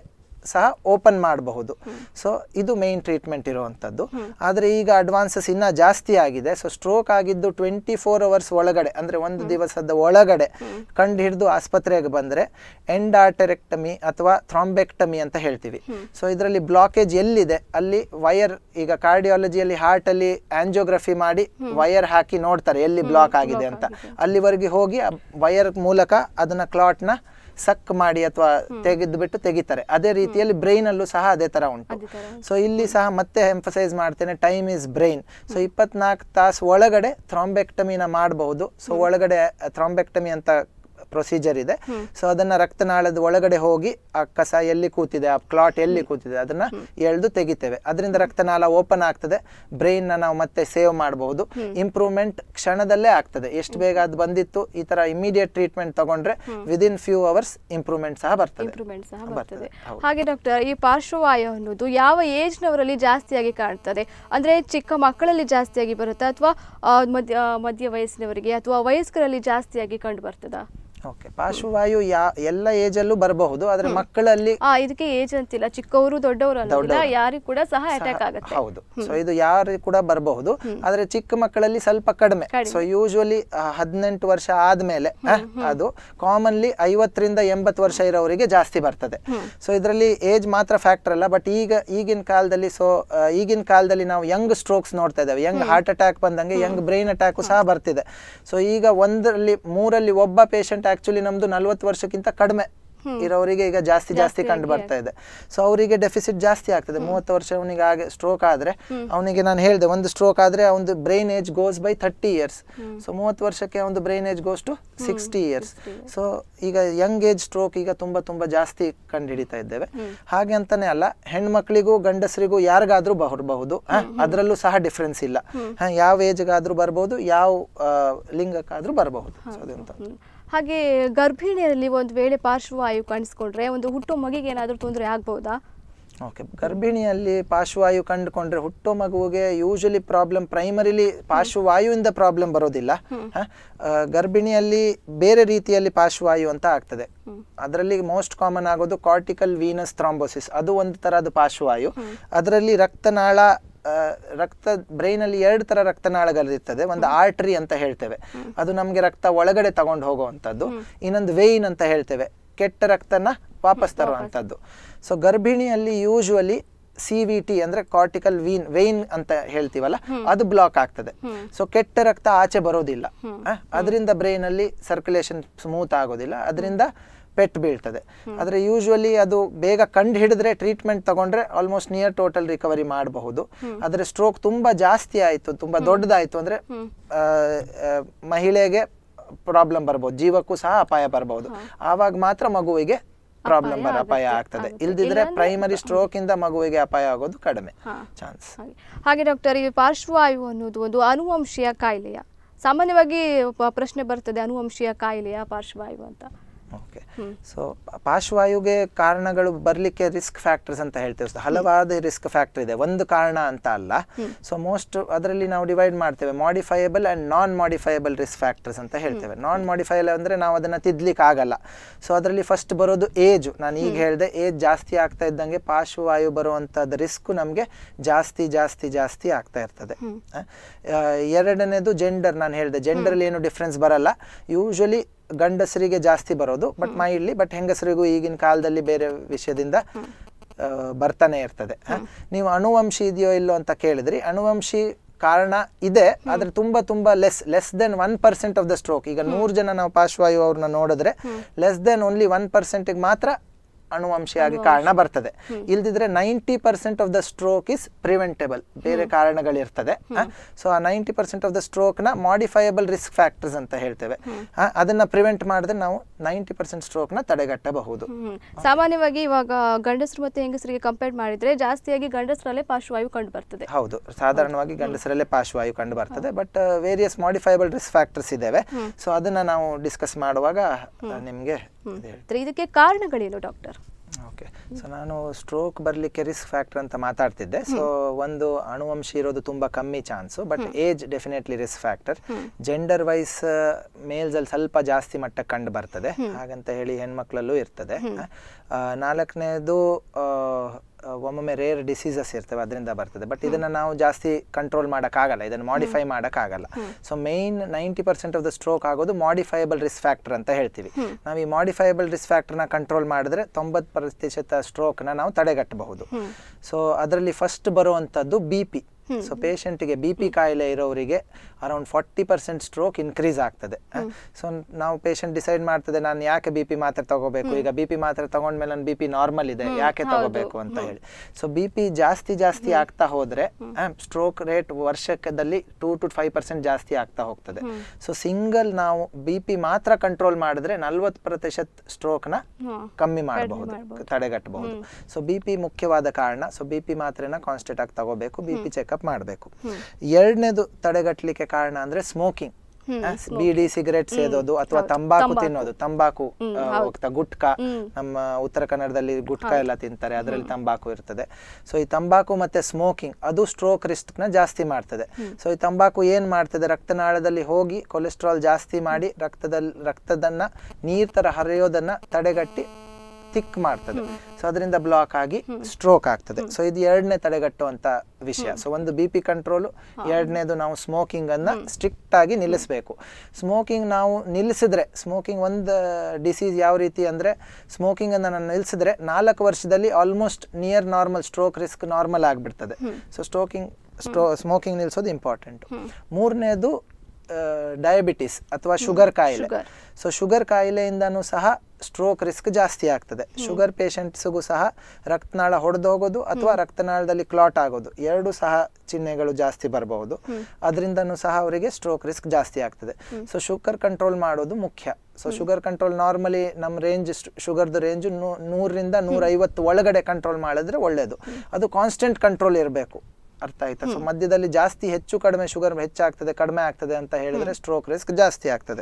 S2: ಸಹ ಓಪನ್ ಮಾಡಬಹುದು ಸೊ ಇದು ಮೇನ್ ಟ್ರೀಟ್ಮೆಂಟ್ ಇರುವಂಥದ್ದು ಆದರೆ ಈಗ ಅಡ್ವಾನ್ಸಸ್ ಇನ್ನ ಜಾಸ್ತಿ ಆಗಿದೆ ಸೊ ಸ್ಟ್ರೋಕ್ ಆಗಿದ್ದು ಟ್ವೆಂಟಿ ಫೋರ್ ಅವರ್ಸ್ ಒಳಗಡೆ ಅಂದ್ರೆ ಒಂದು ದಿವಸದ ಒಳಗಡೆ ಕಂಡು ಹಿಡಿದು ಆಸ್ಪತ್ರೆಗೆ ಬಂದ್ರೆ ಎಂಡಾಟೆರೆಕ್ಟಮಿ ಅಥವಾ ಥ್ರಾಂಬೆಕ್ಟಮಿ ಅಂತ ಹೇಳ್ತೀವಿ ಸೊ ಇದರಲ್ಲಿ ಬ್ಲಾಕೇಜ್ ಎಲ್ಲಿದೆ ಅಲ್ಲಿ ವಯರ್ ಈಗ ಕಾರ್ಡಿಯಾಲಜಿಯಲ್ಲಿ ಹಾರ್ಟ್ ಅಲ್ಲಿ ಆಂಜಿಯೋಗ್ರಫಿ ಮಾಡಿ ವಯರ್ ಹಾಕಿ ನೋಡ್ತಾರೆ ಎಲ್ಲಿ ಬ್ಲಾಕ್ ಆಗಿದೆ ಅಂತ ಅಲ್ಲಿವರೆಗೆ ಹೋಗಿ ವಯರ್ ಮೂಲಕ ಅದನ್ನ ಕ್ಲಾಟ್ನ ಸಕ್ ಮಾಡಿ ಅಥವಾ ತೆಗೆದು ಬಿಟ್ಟು ತೆಗಿತಾರೆ ಅದೇ ರೀತಿಯಲ್ಲಿ ಬ್ರೈನ್ ಅಲ್ಲೂ ಸಹ ಅದೇ ತರ ಉಂಟು
S1: ಅದೇ ತರ
S2: ಸೊ ಇಲ್ಲಿ ಸಹ ಮತ್ತೆ ಎಂಫಸೈಸ್ ಮಾಡ್ತೇನೆ ಟೈಮ್ ಇಸ್ ಬ್ರೈನ್ ಸೊ ಇಪ್ಪತ್ನಾಲ್ಕು ತಾಸು ಒಳಗಡೆ ಥ್ರಾಂಬೆಕ್ಟಮಿನ ಮಾಡಬಹುದು ಸೊ ಒಳಗಡೆ ಥ್ರಾಂಬೆಕ್ಟಮಿ ಅಂತ ಪ್ರೊಸೀಜರ್ ಇದೆ ಸೊ ಅದನ್ನ ರಕ್ತನಾಳದ ಒಳಗಡೆ ಹೋಗಿ ಆ ಕಸ ಎಲ್ಲಿ ಕೂತಿದೆ ಆ ಕ್ಲಾಟ್ ಎಲ್ಲಿ ಕೂತಿದೆ ಅದನ್ನ ಎಳೆದು ತೆಗಿತೇವೆ ಅದರಿಂದ ರಕ್ತನಾಳ ಓಪನ್ ಆಗ್ತದೆ ಬ್ರೈನ್ ನ ನಾವು ಮತ್ತೆ ಸೇವ್ ಮಾಡಬಹುದು ಇಂಪ್ರೂವ್ಮೆಂಟ್ ಕ್ಷಣದಲ್ಲೇ ಆಗ್ತದೆ ಎಷ್ಟು ಬೇಗ ಅದು ಬಂದಿತ್ತು ಈ ತರ ಇಮಿಡಿಯೇಟ್ ಟ್ರೀಟ್ಮೆಂಟ್ ತಗೊಂಡ್ರೆ ವಿದಿನ್ ಫ್ಯೂ ಅವರ್ಸ್ ಇಂಪ್ರೂವ್ಮೆಂಟ್ ಸಹ ಬರ್ತದೆ
S1: ಇಂಪ್ರೂವ್ಮೆಂಟ್ ಸಹ
S2: ಬರ್ತದೆ,
S1: ಬರ್ತದೆ
S2: ಹೌದು.
S1: ಹಾಗೆ ಡಾಕ್ಟರ್ ಈ ಪಾರ್ಶ್ವವಾಯು ಅನ್ನೋದು ಯಾವ ಏಜ್ನವರಲ್ಲಿ ಜಾಸ್ತಿಯಾಗಿ ಕಾಣ್ತದೆ ಅಂದ್ರೆ ಚಿಕ್ಕ ಮಕ್ಕಳಲ್ಲಿ ಜಾಸ್ತಿಯಾಗಿ ಬರುತ್ತಾ ಅಥವಾ ಮಧ್ಯ ಆ, ಮಧ್ಯ ವಯಸ್ಸಿನವರಿಗೆ ಅಥವಾ ವಯಸ್ಕರಲ್ಲಿ ಜಾಸ್ತಿಯಾಗಿ ಕಂಡು ಬರ್ತದಾ
S2: ಓಕೆ ಪಾರ್ಶ್ವವಾಯು ಯಾ ಎಲ್ಲ ಏಜ್ ಅಲ್ಲೂ ಬರಬಹುದು ಆದ್ರೆ ಮಕ್ಕಳಲ್ಲಿ
S1: ಆ ಇದಕ್ಕೆ ಏಜ್ ಅಂತಿಲ್ಲ ಚಿಕ್ಕವರು ದೊಡ್ಡವರು ಅನ್ನೋದಿಲ್ಲ
S2: ದೊಡ್ಡವರು.
S1: ಯಾರಿಗೂ ಕೂಡ ಸಹ
S2: ಸಹ-
S1: ಅಟ್ಯಾಕ್ ಆಗುತ್ತೆ
S2: ಹೌದು ಸೊ ಇದು ಯಾರು ಕೂಡ ಬರಬಹುದು ಆದ್ರೆ ಚಿಕ್ಕ ಮಕ್ಕಳಲ್ಲಿ ಸ್ವಲ್ಪ ಕಡಿಮೆ
S1: ಕಡಿಮೆ.
S2: ಸೊ ಯೂಶುವಲಿ ಹದಿನೆಂಟು ವರ್ಷ ಆದ್ಮೇಲೆ ಆ, ಅದು ಕಾಮನ್ಲಿ ಐವತ್ತರಿಂದ ಎಂಬತ್ತು ವರ್ಷ ಇರೋವರಿಗೆ ಜಾಸ್ತಿ ಬರ್ತದೆ ಸೊ ಇದರಲ್ಲಿ ಏಜ್ ಮಾತ್ರ ಫ್ಯಾಕ್ಟರ್ ಅಲ್ಲ ಬಟ್ ಈಗ ಈಗಿನ ಕಾಲದಲ್ಲಿ ಸೊ ಈಗಿನ ಕಾಲದಲ್ಲಿ ನಾವು ಯಂಗ್ ಸ್ಟ್ರೋಕ್ಸ್ ನೋಡ್ತಾ ಇದ್ದೇವೆ ಯಂಗ್ ಹಾರ್ಟ್ ಅಟ್ಯಾಕ್ ಬಂದಂಗೆ ಯಂಗ್ ಬ್ರೈನ್ ಅಟ್ಯಾಕ್ ಸಹ ಬರ್ತಿದೆ ಸೊ ಈಗ ಒಂದರಲ್ಲಿ ಮೂರಲ್ಲಿ ಒಬ್ಬ ಪೇಷಂಟ್ ಆಕ್ಚುಲಿ ನಮ್ದು ನಲ್ವತ್ತು ವರ್ಷಕ್ಕಿಂತ ಕಡಿಮೆ ಇರೋರಿಗೆ ಈಗ ಜಾಸ್ತಿ ಜಾಸ್ತಿ ಕಂಡು ಬರ್ತಾ ಇದೆ ಸೊ ಅವರಿಗೆ ಡೆಫಿಸಿಟ್ ಜಾಸ್ತಿ ಆಗ್ತದೆ ಮೂವತ್ತು ವರ್ಷ ಅವನಿಗೆ ಹಾಗೆ ಸ್ಟ್ರೋಕ್ ಆದ್ರೆ ಅವನಿಗೆ ನಾನು ಹೇಳಿದೆ ಒಂದು ಸ್ಟ್ರೋಕ್ ಆದ್ರೆ ಅವನದು brain age goes by thirty years so ಮೂವತ್ತು ವರ್ಷಕ್ಕೆ ಒಂದು brain age goes to sixty years so ಈಗ ಯಂಗ್ ಏಜ್ ಸ್ಟ್ರೋಕ್ ಈಗ ತುಂಬಾ ತುಂಬಾ ಜಾಸ್ತಿ ಕಂಡುಹಿಡಿತಾ ಇದ್ದೇವೆ ಹಾಗೆ ಅಂತಾನೆ ಅಲ್ಲ ಹೆಣ್ಮಕ್ಳಿಗೂ ಗಂಡಸರಿಗೂ ಯಾರಿಗಾದ್ರೂ ಬರಬಹುದು ಅದರಲ್ಲೂ ಸಹ ಡಿಫ್ರೆನ್ಸ್ ಇಲ್ಲ ಹ, ಯಾವ ಏಜ್ಗಾದ್ರೂ ಬರ್ಬೋದು ಯಾವ ಆ, ಲಿಂಗಕ್ಕಾದ್ರೂ ಬರಬಹುದು ಸೊ ಅದಂತ
S1: ಹ್ಮ್. ಹಾಗೆ ಗರ್ಭಿಣಿಯರಲ್ಲಿ ಒಂದು ವೇಳೆ ಪಾರ್ಶ್ವವಾಯು ಕಾಣಿಸ್ಕೊಂಡ್ರೆ ಒಂದು ಹುಟ್ಟೋ ಮಗಿಗೆ ಏನಾದರೂ ತೊಂದರೆ ಆಗ್ಬಹುದಾ
S2: ಓಕೆ ಗರ್ಭಿಣಿಯಲ್ಲಿ ಪಾರ್ಶ್ವವಾಯು ಕಂಡುಕೊಂಡ್ರೆ ಹುಟ್ಟೋ ಮಗುವಿಗೆ ಯೂಶಲಿ ಪ್ರಾಬ್ಲಮ್ ಪ್ರೈಮರಿಲಿ ಪಾರ್ಶ್ವವಾಯುವಿಂದ ಪ್ರಾಬ್ಲಮ್ ಬರೋದಿಲ್ಲ ಹ? ಆ, ಗರ್ಭಿಣಿಯಲ್ಲಿ ಬೇರೆ ರೀತಿಯಲ್ಲಿ ಪಾರ್ಶ್ವವಾಯು ಅಂತ ಆಗ್ತದೆ ಅದರಲ್ಲಿ ಮೋಸ್ಟ್ ಕಾಮನ್ ಆಗೋದು ಕಾರ್ಟಿಕಲ್ ವೀನಸ್ ಥ್ರಾಂಬೋಸಿಸ್ ಅದು ಒಂದು ತರಹದ ಪಾರ್ಶ್ವವಾಯು ಅದರಲ್ಲಿ ರಕ್ತನಾಳ ಆ, ರಕ್ತ ಬ್ರೈನ್ ಅಲ್ಲಿ ಎರಡು ತರ ರಕ್ತನಾಳಗಳಿರ್ತದೆ ಒಂದು ಆರ್ಟರಿ ಅಂತ ಹೇಳ್ತೇವೆ ಅದು ನಮ್ಗೆ ರಕ್ತ ಒಳಗಡೆ ತಗೊಂಡು ಹೋಗುವಂತದ್ದು ಇನ್ನೊಂದು ವೇಯಿನ್ ಅಂತ ಹೇಳ್ತೇವೆ ಕೆಟ್ಟ ರಕ್ತನ ವಾಪಸ್ ತರುವಂತದ್ದು ಸೊ ಗರ್ಭಿಣಿಯಲ್ಲಿ ಯೂಶುವಲಿ ಸಿ ವಿ ಟಿ ಅಂದ್ರೆ ಕಾರ್ಟಿಕಲ್ ವೀನ್ ವೇನ್ ಅಂತ ಹೇಳ್ತೀವಲ್ಲ ಅದು ಬ್ಲಾಕ್ ಆಗ್ತದೆ ಸೊ ಕೆಟ್ಟ ರಕ್ತ ಆಚೆ ಬರೋದಿಲ್ಲ ಅದರಿಂದ ಬ್ರೈನ್ ಅಲ್ಲಿ ಸರ್ಕ್ಯುಲೇಷನ್ ಸ್ಮೂತ್ ಆಗೋದಿಲ್ಲ ಅದರಿಂದ ಪೆಟ್ ಬೀಳ್ತದೆ ಆದರೆ ಯೂಶುವಲಿ ಅದು ಬೇಗ ಕಂಡು ಹಿಡಿದ್ರೆ ಟ್ರೀಟ್ಮೆಂಟ್ ತಗೊಂಡ್ರೆ ಆಲ್ಮೋಸ್ಟ್ ನಿಯರ್ ಟೋಟಲ್ ರಿಕವರಿ ಮಾಡಬಹುದು ಆದರೆ ಸ್ಟ್ರೋಕ್ ತುಂಬಾ ಜಾಸ್ತಿ ಆಯಿತು ತುಂಬಾ ದೊಡ್ಡದಾಯಿತು ಅಂದ್ರೆ ಆ, ಆ, ಮಹಿಳೆಗೆ ಪ್ರಾಬ್ಲಮ್ ಬರ್ಬೋದು ಜೀವಕ್ಕೂ ಸಹ ಅಪಾಯ ಬರಬಹುದು ಆವಾಗ ಮಾತ್ರ ಮಗುವಿಗೆ ಪ್ರಾಬ್ಲಮ್ ಬರ ಅಪಾಯ ಆಗ್ತದೆ ಇಲ್ದಿದ್ರೆ ಪ್ರೈಮರಿ ಸ್ಟ್ರೋಕ್ ಇಂದ ಮಗುವಿಗೆ ಅಪಾಯ ಆಗೋದು ಕಡಿಮೆ ಚಾನ್ಸ್
S1: ಹಾಗೆ ಹಾಗೆ ಡಾಕ್ಟರ್ ಈ ಪಾರ್ಶ್ವವಾಯು ಅನ್ನೋದು ಒಂದು ಅನುವಂಶೀಯ ಕಾಯಿಲೆಯ ಸಾಮಾನ್ಯವಾಗಿ ಪ- ಪ್ರಶ್ನೆ ಬರ್ತದೆ ಅನುವಂಶೀಯ ಕಾಯಿಲೆಯ ಪಾರ್ಶ್ವವಾಯು ಅಂತ
S2: ಓಕೆ ಸೊ ಪಾರ್ಶ್ವವಾಯುಗೆ ಕಾರಣಗಳು ಬರಲಿಕ್ಕೆ ರಿಸ್ಕ್ ಫ್ಯಾಕ್ಟರ್ಸ್ ಅಂತ ಹೇಳ್ತೇವೆ ಸೊ ಹಲವಾದ ರಿಸ್ಕ್ ಫ್ಯಾಕ್ಟರ್ ಇದೆ ಒಂದು ಕಾರಣ ಅಂತ ಅಲ್ಲ ಸೊ ಮೋಸ್ಟ್ ಅದರಲ್ಲಿ ನಾವು ಡಿವೈಡ್ ಮಾಡ್ತೇವೆ modifiable and non modifiable risk factors ಅಂತ ಹೇಳ್ತೇವೆ ನಾನ್ ಮಾಡಿಫೈಯಬಲ್ ಅಂದ್ರೆ ನಾವು ಅದನ್ನ ತಿದ್ಲಿಕ್ಕೆ ಆಗಲ್ಲ ಸೊ ಅದರಲ್ಲಿ ಫಸ್ಟ್ ಬರೋದು ಏಜ್ ನಾನು ಈಗ ಹೇಳಿದೆ ಏಜ್ ಜಾಸ್ತಿ ಆಗ್ತಾ ಇದ್ದಂಗೆ ಪಾರ್ಶ್ವವಾಯು ಬರುವಂತದ್ದು ರಿಸ್ಕ್ ನಮಗೆ ಜಾಸ್ತಿ ಜಾಸ್ತಿ ಜಾಸ್ತಿ ಆಗ್ತಾ ಇರ್ತದೆ ಆ, ಎರಡನೇದು ಜೆಂಡರ್ ನಾನು ಹೇಳಿದೆ ಜೆಂಡರ್ ಏನು ಡಿಫ್ರೆನ್ಸ್ ಬರಲ್ಲ ಯೂಶಲಿ ಗಂಡಸರಿಗೆ ಜಾಸ್ತಿ ಬರೋದು ಬಟ್ ಮೈಲಿ ಬಟ್ ಹೆಂಗಸರಿಗೂ ಈಗಿನ ಕಾಲದಲ್ಲಿ ಬೇರೆ ವಿಷಯದಿಂದ ಆ, ಬರ್ತಾನೆ ಇರ್ತದೆ ಹ? ನೀವು ಅನುವಂಶಿ ಇದೆಯೋ ಇಲ್ಲೋ ಅಂತ ಕೇಳಿದ್ರಿ ಅನುವಂಶಿ ಕಾರಣ ಇದೆ ಆದ್ರೆ ತುಂಬಾ ತುಂಬಾ less less than one percent of the stroke ಈಗ ನೂರು ಜನ ನಾವು ಪಾರ್ಶ್ವವಾಯು ಅವ್ರನ್ನ ನೋಡಿದ್ರೆ ಲೆಸ್ ದೆನ್ ಓನ್ಲಿ ಒನ್ ಪರ್ಸೆಂಟ್ಗೆ ಮಾತ್ರ ಅನುವಂಶಿಯಾಗಿ ಕಾರಣ ಬರ್ತದೆ ಇಲ್ದಿದ್ರೆ ninety percent of the stroke is preventable ಬೇರೆ ಕಾರಣಗಳಿರ್ತದೆ ಸೊ ಆ ninety percent of the stroke ನ ಮಾಡಿಫೈಯಬಲ್ ರಿಸ್ಕ್ ಫ್ಯಾಕ್ಟರ್ಸ್ ಅಂತ ಹೇಳ್ತೇವೆ ಆ, ಅದನ್ನ ಪ್ರಿವೆಂಟ್ ಮಾಡಿದ್ರೆ ನಾವು ನೈಂಟಿ ಪರ್ಸೆಂಟ್ ಸ್ಟ್ರೋಕ್ ನ ತಡೆಗಟ್ಟಬಹುದು
S1: ಹ್ಮ್. ಸಾಮಾನ್ಯವಾಗಿ ಇವಾಗ ಗಂಡಸರು ಮತ್ತೆ ಹೆಂಗಸರಿಗೆ ಕಂಪೇರ್ ಮಾಡಿದ್ರೆ ಜಾಸ್ತಿಯಾಗಿ ಗಂಡಸರಲ್ಲೇ ಪಾರ್ಶ್ವವಾಯು ಕಂಡು ಬರ್ತದೆ
S2: ಹೌದು ಸಾಧಾರಣವಾಗಿ ಗಂಡಸರಲ್ಲೇ ಪಾರ್ಶ್ವವಾಯು ಕಂಡು ಬರ್ತದೆ but various modifiable risk factors ಇದಾವೆ ಸೊ ಅದನ್ನ ನಾವು ಡಿಸ್ಕಸ್ ಮಾಡುವಾಗ ಆ, ನಿಮ್ಗೆ ಇದು ಹೇಳ್ತೀನಿ.
S1: ಇದಕ್ಕೆ ಕಾರಣಗಳೇನು ಡಾಕ್ಟರ್
S2: ಓಕೆ ಸೊ ನಾನು ಸ್ಟ್ರೋಕ್ ಬರಲಿಕ್ಕೆ ರಿಸ್ಕ್ ಫ್ಯಾಕ್ಟರ್ ಅಂತ ಮಾತಾಡ್ತಿದ್ದೆ ಸೊ ಒಂದು ಅಣುವಂಶ ಇರೋದು ತುಂಬ ಕಮ್ಮಿ chance but age definitely risk factor gender wise males ಅಲ್ಲಿ ಸ್ವಲ್ಪ ಜಾಸ್ತಿ ಮಟ್ಟಕ್ಕೆ ಕಂಡು ಬರ್ತದೆ ಹಾಗಂತ ಹೇಳಿ ಹೆಣ್ಮಕ್ಳಲ್ಲೂ ಇರ್ತದೆ ಆ, ನಾಲ್ಕನೇದು ಆ, ಆ, ಒಮ್ಮೊಮ್ಮೆ ರೇರ್ ಡಿಸೀಸಸ್ ಇರ್ತವೆ ಅದರಿಂದ ಬರ್ತದೆ ಬಟ್ ಇದನ್ನ ನಾವು ಜಾಸ್ತಿ ಕಂಟ್ರೋಲ್ ಮಾಡೋಕ್ಕಾಗಲ್ಲ ಇದನ್ನು ಮಾಡಿಫೈ ಮಾಡೋಕ್ಕಾಗಲ್ಲ so main ninety percent of the stroke ಆಗೋದು ಮಾಡಿಫೈಯಬಲ್ ರಿಸ್ಕ್ ಫ್ಯಾಕ್ಟರ್ ಅಂತ ಹೇಳ್ತೀವಿ ನಾವು ಈ ಮಾಡಿಫೈಯಬಲ್ ರಿಸ್ಕ್ ಫ್ಯಾಕ್ಟರ್ನ ಕಂಟ್ರೋಲ್ ಮಾಡಿದ್ರೆ ತೊಂಬತ್ತು ಪ್ರತಿಶತ ಸ್ಟ್ರೋಕ್ನ ನಾವು ತಡೆಗಟ್ಟಬಹುದು ಸೊ ಅದರಲ್ಲಿ ಫಸ್ಟ್ ಬರುವಂಥದ್ದು ಬಿ ಪಿ ಸೊ ಪೇಷಂಟ್ಗೆ ಬಿ ಪಿ ಕಾಯಿಲೆ ಇರೋರಿಗೆ around forty percent stroke increase ಆಗ್ತದೆ ಸೊ ನಾವು ಪೇಷಂಟ್ ಡಿಸೈಡ್ ಮಾಡ್ತದೆ ನಾನು ಯಾಕೆ ಬಿ ಪಿ ಮಾತ್ರೆ ತಗೋಬೇಕು ಈಗ ಬಿ ಪಿ ಮಾತ್ರೆ ತಗೊಂಡ್ಮೇಲೆ ನನ್ನ ಬಿ ಪಿ ನಾರ್ಮಲ್ ಇದೆ ಯಾಕೆ ತಗೋಬೇಕು ಅಂತ ಹೇಳಿ ಸೊ ಬಿ ಪಿ ಜಾಸ್ತಿ ಜಾಸ್ತಿ ಆಗ್ತಾ ಹೋದ್ರೆ ಸ್ಟ್ರೋಕ್ ರೇಟ್ ವರ್ಷದಲ್ಲಿ ಟೂ ಟು ಫೈವ್ ಪರ್ಸೆಂಟ್ ಜಾಸ್ತಿ ಆಗ್ತಾ ಹೋಗ್ತದೆ ಸೊ ಸಿಂಗಲ್ ನಾವು ಬಿ ಪಿ ಮಾತ್ರ ಕಂಟ್ರೋಲ್ ಮಾಡಿದ್ರೆ ನಲ್ವತ್ತು ಪ್ರತಿಶತ ಸ್ಟ್ರೋಕ್ನ
S1: ಹ್ಮ್.
S2: ಕಮ್ಮಿ ಮಾಡಬಹುದು ತಡೆಗಟ್ಟಬಹುದು ಸೊ ಬಿ ಪಿ ಮುಖ್ಯವಾದ ಕಾರಣ ಸೊ ಬಿ ಪಿ ಮಾತ್ರೆನ ಕಾನ್ಸ್ಟೆಂಟ್ ಆಗಿ ತಗೋಬೇಕು ಬಿ ಪಿ ಚೆಕಪ್ ಮಾಡಬೇಕು ಎರಡನೇದು ತಡೆಗಟ್ಟಲಿಕ್ಕೆ ಕಾರಣ ಅಂದ್ರೆ ಸ್ಮೋಕಿಂಗ್ ಬೀಡಿ ಸಿಗರೆಟ್ ಸೇದೋದು ಅಥವಾ ತಂಬಾಕು ತಿನ್ನೋದು ತಂಬಾಕು ಆ, ಹೋಗ್ತಾ ಗುಟ್ಕಾ ನಮ್ಮ ಉತ್ತರ ಕನ್ನಡದಲ್ಲಿ ಗುಟ್ಕಾ ಎಲ್ಲ ತಿಂತಾರೆ ಅದರಲ್ಲಿ ತಂಬಾಕು ಇರ್ತದೆ ಸೊ ಈ ತಂಬಾಕು ಮತ್ತೆ ಸ್ಮೋಕಿಂಗ್ ಅದು ಸ್ಟ್ರೋಕ್ ರಿಸ್ಕ್ ನ ಜಾಸ್ತಿ ಮಾಡ್ತದೆ ಸೊ ಈ ತಂಬಾಕು ಏನ್ ಮಾಡ್ತದೆ ರಕ್ತನಾಳದಲ್ಲಿ ಹೋಗಿ ಕೊಲೆಸ್ಟ್ರಾಲ್ ಜಾಸ್ತಿ ಮಾಡಿ ರಕ್ತದಲ್ಲಿ ರಕ್ತದನ್ನ ನೀರ್ ತರ ಹರಿಯೋದನ್ನ ತಡೆಗಟ್ಟಿ ಥಿಕ್ ಮಾಡ್ತದೆ ಸೊ ಅದರಿಂದ ಬ್ಲಾಕ್ ಆಗಿ ಸ್ಟ್ರೋಕ್ ಆಗ್ತದೆ ಸೊ ಇದು ಎರಡನೇ ತಡೆಗಟ್ಟುವಂತ ವಿಷಯ ಸೊ ಒಂದು ಬಿ ಪಿ ಕಂಟ್ರೋಲು ಎರಡನೇದು ನಾವು ಸ್ಮೋಕಿಂಗ್ ಅನ್ನ ಸ್ಟ್ರಿಕ್ಟ್ ಆಗಿ ನಿಲ್ಲಿಸಬೇಕು ಸ್ಮೋಕಿಂಗ್ ನಾವು ನಿಲ್ಲಿಸಿದ್ರೆ ಸ್ಮೋಕಿಂಗ್ ಒಂದು ಡಿಸೀಸ್ ಯಾವ ರೀತಿ ಅಂದ್ರೆ ಸ್ಮೋಕಿಂಗ್ ಅನ್ನ ನಾನು ನಿಲ್ಲಿಸಿದ್ರೆ ನಾಲ್ಕು ವರ್ಷದಲ್ಲಿ almost near normal stroke risk normal ಆಗಿಬಿಡ್ತದೆ ಸೊ ಸ್ಟ್ರೋಕಿಂಗ್ ಸ್ಟ್ರೋ ಸ್ಮೋಕಿಂಗ್ ನಿಲ್ಲಿಸೋದು ಇಂಪಾರ್ಟೆಂಟ್ ಮೂರನೇದು ಡಯಾಬಿಟಿಸ್ ಅಥವಾ ಶುಗರ್ ಕಾಯಿಲೆ
S1: Sugar.
S2: ಸೊ ಶುಗರ್ ಕಾಯಿಲೆಯಿಂದನೂ ಸಹ ಸ್ಟ್ರೋಕ್ ರಿಸ್ಕ್ ಜಾಸ್ತಿ ಆಗ್ತದೆ ಶುಗರ್ ಪೇಷಂಟ್ಸ್ಗೂ ಸಹ ರಕ್ತನಾಳ ಹೊಡೆದು ಹೋಗೋದು ಅಥವಾ ರಕ್ತನಾಳದಲ್ಲಿ ಕ್ಲಾಟ್ ಆಗೋದು ಎರಡು ಸಹ ಚಿಹ್ನೆಗಳು ಜಾಸ್ತಿ ಬರಬಹುದು ಅದರಿಂದನೂ ಸಹ ಅವರಿಗೆ ಸ್ಟ್ರೋಕ್ ರಿಸ್ಕ್ ಜಾಸ್ತಿ ಆಗ್ತದೆ ಸೊ ಶುಗರ್ ಕಂಟ್ರೋಲ್ ಮಾಡೋದು ಮುಖ್ಯ ಸೊ ಶುಗರ್ ಕಂಟ್ರೋಲ್ ನಾರ್ಮಲಿ ನಮ್ಮ ರೇಂಜ್ ಶುಗರ್ದು ರೇಂಜ್ ನೂರರಿಂದ ನೂರೈವತ್ತು ಒಳಗಡೆ ಕಂಟ್ರೋಲ್ ಮಾಡಿದ್ರೆ ಒಳ್ಳೆಯದು ಅದು ಕಾನ್ಸ್ಟೆಂಟ್ ಕಂಟ್ರೋಲ್ ಇರಬೇಕು ಅರ್ಥ ಆಯ್ತಾ ಸೊ ಮಧ್ಯದಲ್ಲಿ ಜಾಸ್ತಿ ಹೆಚ್ಚು ಕಡಿಮೆ ಶುಗರ್ ಹೆಚ್ಚಾಗ್ತದೆ ಕಡಿಮೆ ಆಗ್ತದೆ ಅಂತ ಹೇಳಿದ್ರೆ ಸ್ಟ್ರೋಕ್ ರಿಸ್ಕ್ ಜಾಸ್ತಿ ಆಗ್ತದೆ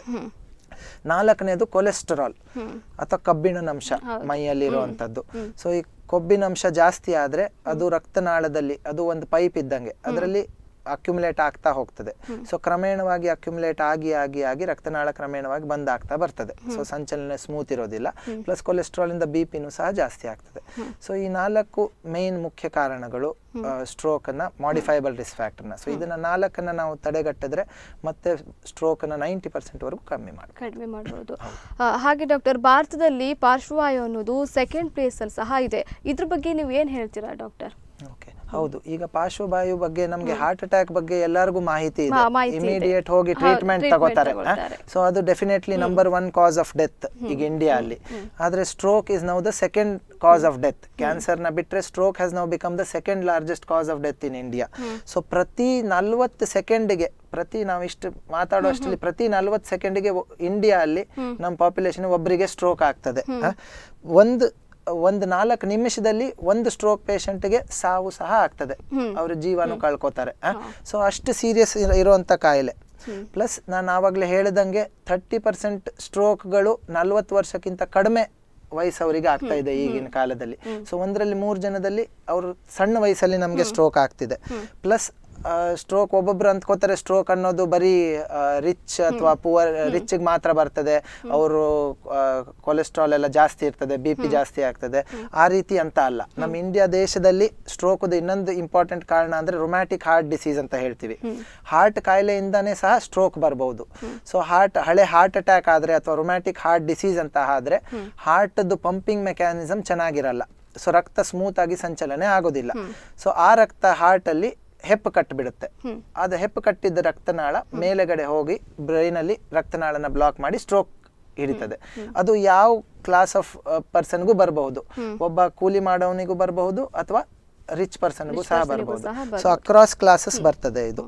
S2: ನಾಲ್ಕನೇದು ಕೊಲೆಸ್ಟರಾಲ್ ಅಥವಾ ಕಬ್ಬಿಣದಂಶ ಮೈಯಲ್ಲಿರುವಂಥದ್ದು ಸೊ ಈ ಕೊಬ್ಬಿನಂಶ ಜಾಸ್ತಿ ಆದ್ರೆ ಅದು ರಕ್ತನಾಳದಲ್ಲಿ ಅದು ಒಂದು ಪೈಪ್ ಇದ್ದಂಗೆ ಅದರಲ್ಲಿ ಅಕ್ಯುಮುಲೇಟ್ ಆಗ್ತಾ ಹೋಗ್ತದೆ ಸೊ ಕ್ರಮೇಣವಾಗಿ ಅಕ್ಯುಮುಲೇಟ್ ಆಗಿ ಆಗಿ ಆಗಿ ರಕ್ತನಾಳ ಕ್ರಮೇಣವಾಗಿ ಬಂದ್ ಆಗ್ತಾ ಬರ್ತದೆ ಸೊ ಸಂಚಲನ ಸ್ಮೂತ್ ಇರೋದಿಲ್ಲ ಪ್ಲಸ್ ಕೊಲೆಸ್ಟ್ರಾಲ್ ಇಂದ ಬಿ ಪಿನೂ ಸಹ ಜಾಸ್ತಿ ಆಗ್ತದೆ ಸೊ ಈ ನಾಲ್ಕು ಮೇನ್ ಮುಖ್ಯ ಕಾರಣಗಳು ಸ್ಟ್ರೋಕ್ ಅನ್ನ ಮಾಡಿಫೈಬಲ್ ರಿಸ್ಕ್ ಫ್ಯಾಕ್ಟರ್ನ ಸೊ ಇದನ್ನ ನಾಲ್ಕನ್ನ ನಾವು ತಡೆಗಟ್ಟಿದ್ರೆ ಮತ್ತೆ ಸ್ಟ್ರೋಕ್ ಅನ್ನ ನೈಂಟಿ ಪರ್ಸೆಂಟ್ ವರೆಗೂ ಕಮ್ಮಿ ಮಾಡಿ
S1: ಕಡಿಮೆ ಮಾಡಬಹುದು ಹಾಗೆ ಡಾಕ್ಟರ್ ಭಾರತದಲ್ಲಿ ಪಾರ್ಶ್ವವಾಯು ಅನ್ನೋದು ಸೆಕೆಂಡ್ ಪ್ಲೇಸ್ ಅಲ್ಲಿ ಸಹ ಇದೆ ಇದ್ರ ಬಗ್ಗೆ ನೀವು ಏನ್ ಹೇಳ್ತೀರಾ ಡಾಕ್ಟರ್
S2: ಓಕೆ ಹೌದು ಈಗ ಪಾರ್ಶ್ವವಾಯು ಬಗ್ಗೆ ನಮ್ಗೆ ಹಾರ್ಟ್ ಅಟ್ಯಾಕ್ ಬಗ್ಗೆ ಎಲ್ಲರಿಗೂ ಮಾಹಿತಿ ಇದೆ
S1: ಮಾ- ಮಾಹಿತಿ ಇದೆ.
S2: ಇಮಿಡಿಯೇಟ್ ಹೋಗಿ
S1: ಹೌದು,
S2: ಟ್ರೀಟ್ಮೆಂಟ್
S1: treatment
S2: ತಗೋತಾರೆ
S1: ತಗೊಳ್ತಾರೆ.
S2: ಸೊ ಅದು definitely number one cause of death ಈಗ ಇಂಡಿಯಾ ಅಲ್ಲಿ ಆದ್ರೆ stroke is now the second cause of death cancer ನ ಬಿಟ್ರೆ stroke has now become the second largest cause of death in India so ಪ್ರತಿ ನಲ್ವತ್ತು ಸೆಕೆಂಡ್ಗೆ ಪ್ರತಿ ನಾವು ಇಷ್ಟು ಮಾತಾಡುವಷ್ಟರಲ್ಲಿ ಪ್ರತಿ ನಲ್ವತ್ತು ಸೆಕೆಂಡ್ಗೆ ಇಂಡಿಯಾ ಅಲ್ಲಿ ನಮ್ಮ ಪಾಪ್ಯುಲೇಷನ್ ಒಬ್ಬರಿಗೆ ಸ್ಟ್ರೋಕ್ ಆಗ್ತದೆ ಹ? ಒಂದು ಒಂದು ನಾಲ್ಕು ನಿಮಿಷದಲ್ಲಿ ಒಂದು ಸ್ಟ್ರೋಕ್ ಪೇಷಂಟ್ಗೆ ಸಾವು ಸಹ ಆಗ್ತದೆ ಅವ್ರ ಜೀವನ ಕಳ್ಕೊತಾರೆ ಸೊ ಅಷ್ಟು ಸೀರಿಯಸ್ ಇರುವಂತ ಕಾಯಿಲೆ ಪ್ಲಸ್ ನಾನು ಆವಾಗಲೇ ಹೇಳಿದಂಗೆ ಥರ್ಟಿ ಪರ್ಸೆಂಟ್ ಸ್ಟ್ರೋಕ್ಗಳು ನಲ್ವತ್ತು ವರ್ಷಕ್ಕಿಂತ ಕಡಿಮೆ ವಯಸ್ಸವರಿಗೆ ಆಗ್ತಾ ಇದೆ ಈಗಿನ ಕಾಲದಲ್ಲಿ ಸೊ ಒಂದರಲ್ಲಿ ಮೂರು ಜನದಲ್ಲಿ ಅವರು ಸಣ್ಣ ವಯಸ್ಸಲ್ಲಿ ನಮಗೆ ಸ್ಟ್ರೋಕ್ ಆಗ್ತಿದೆ ಪ್ಲಸ್ ಸ್ಟ್ರೋಕ್ ಒಬ್ಬೊಬ್ರು ಅಂದ್ಕೋತಾರೆ ಸ್ಟ್ರೋಕ್ ಅನ್ನೋದು ಬರೀ ರಿಚ್ ಅಥವಾ ಪುವರ್ ರಿಚ್ ಮಾತ್ರ ಬರ್ತದೆ ಅವರು ಕೊಲೆಸ್ಟ್ರಾಲ್ ಎಲ್ಲ ಜಾಸ್ತಿ ಇರ್ತದೆ ಬಿ ಪಿ ಜಾಸ್ತಿ ಆಗ್ತದೆ ಆ ರೀತಿ ಅಂತ ಅಲ್ಲ ನಮ್ಮ ಇಂಡಿಯಾ ದೇಶದಲ್ಲಿ ಸ್ಟ್ರೋಕ್ ಇನ್ನೊಂದು ಇಂಪಾರ್ಟೆಂಟ್ ಕಾರಣ ಅಂದ್ರೆ ರೊಮ್ಯಾಟಿಕ್ ಹಾರ್ಟ್ ಡಿಸೀಸ್ ಅಂತ ಹೇಳ್ತೀವಿ ಹಾರ್ಟ್ ಕಾಯಿಲೆಯಿಂದಾನೇ ಸಹ ಸ್ಟ್ರೋಕ್ ಬರಬಹುದು ಸೊ ಹಾರ್ಟ್ ಹಳೆ ಹಾರ್ಟ್ ಅಟ್ಯಾಕ್ ಆದ್ರೆ ಅಥವಾ ರೊಮ್ಯಾಟಿಕ್ ಹಾರ್ಟ್ ಡಿಸೀಸ್ ಅಂತ ಆದ್ರೆ ಹಾರ್ಟ್ದು ಪಂಪಿಂಗ್ ಮೆಕ್ಯಾನಿಸಮ್ ಚೆನ್ನಾಗಿರಲ್ಲ ಸೊ ರಕ್ತ ಸ್ಮೂತ್ ಆಗಿ ಸಂಚಲನೆ ಆಗೋದಿಲ್ಲ ಸೊ ಆ ರಕ್ತ ಹಾರ್ಟ್ ಅಲ್ಲಿ ಹೆಪ್ಪು ಕಟ್ಟಿಬಿಡುತ್ತೆ ಅದು ಹೆಪ್ಪು ಕಟ್ಟಿದ್ದ ರಕ್ತನಾಳ ಮೇಲೆಗಡೆ ಹೋಗಿ ಬ್ರೈನ್ ಅಲ್ಲಿ ರಕ್ತನಾಳನ ಬ್ಲಾಕ್ ಮಾಡಿ ಸ್ಟ್ರೋಕ್ ಹಿಡಿತದೆ ಅದು ಯಾವ ಕ್ಲಾಸ್ ಆಫ್ ಪರ್ಸನ್ಗೂ ಬರಬಹುದು ಒಬ್ಬ ಕೂಲಿ ಮಾಡೋನಿಗೂ ಬರಬಹುದು ಅಥವಾ ರಿಚ್ ಪರ್ಸನ್ಗೂ
S1: Rich
S2: ಸಹ
S1: person ಗೂ
S2: ಬರಬಹುದು
S1: ಸಹ
S2: ಸೊ ಅಕ್ರಾಸ್ ಕ್ಲಾಸಸ್ ಬರ್ತದೆ ಇದು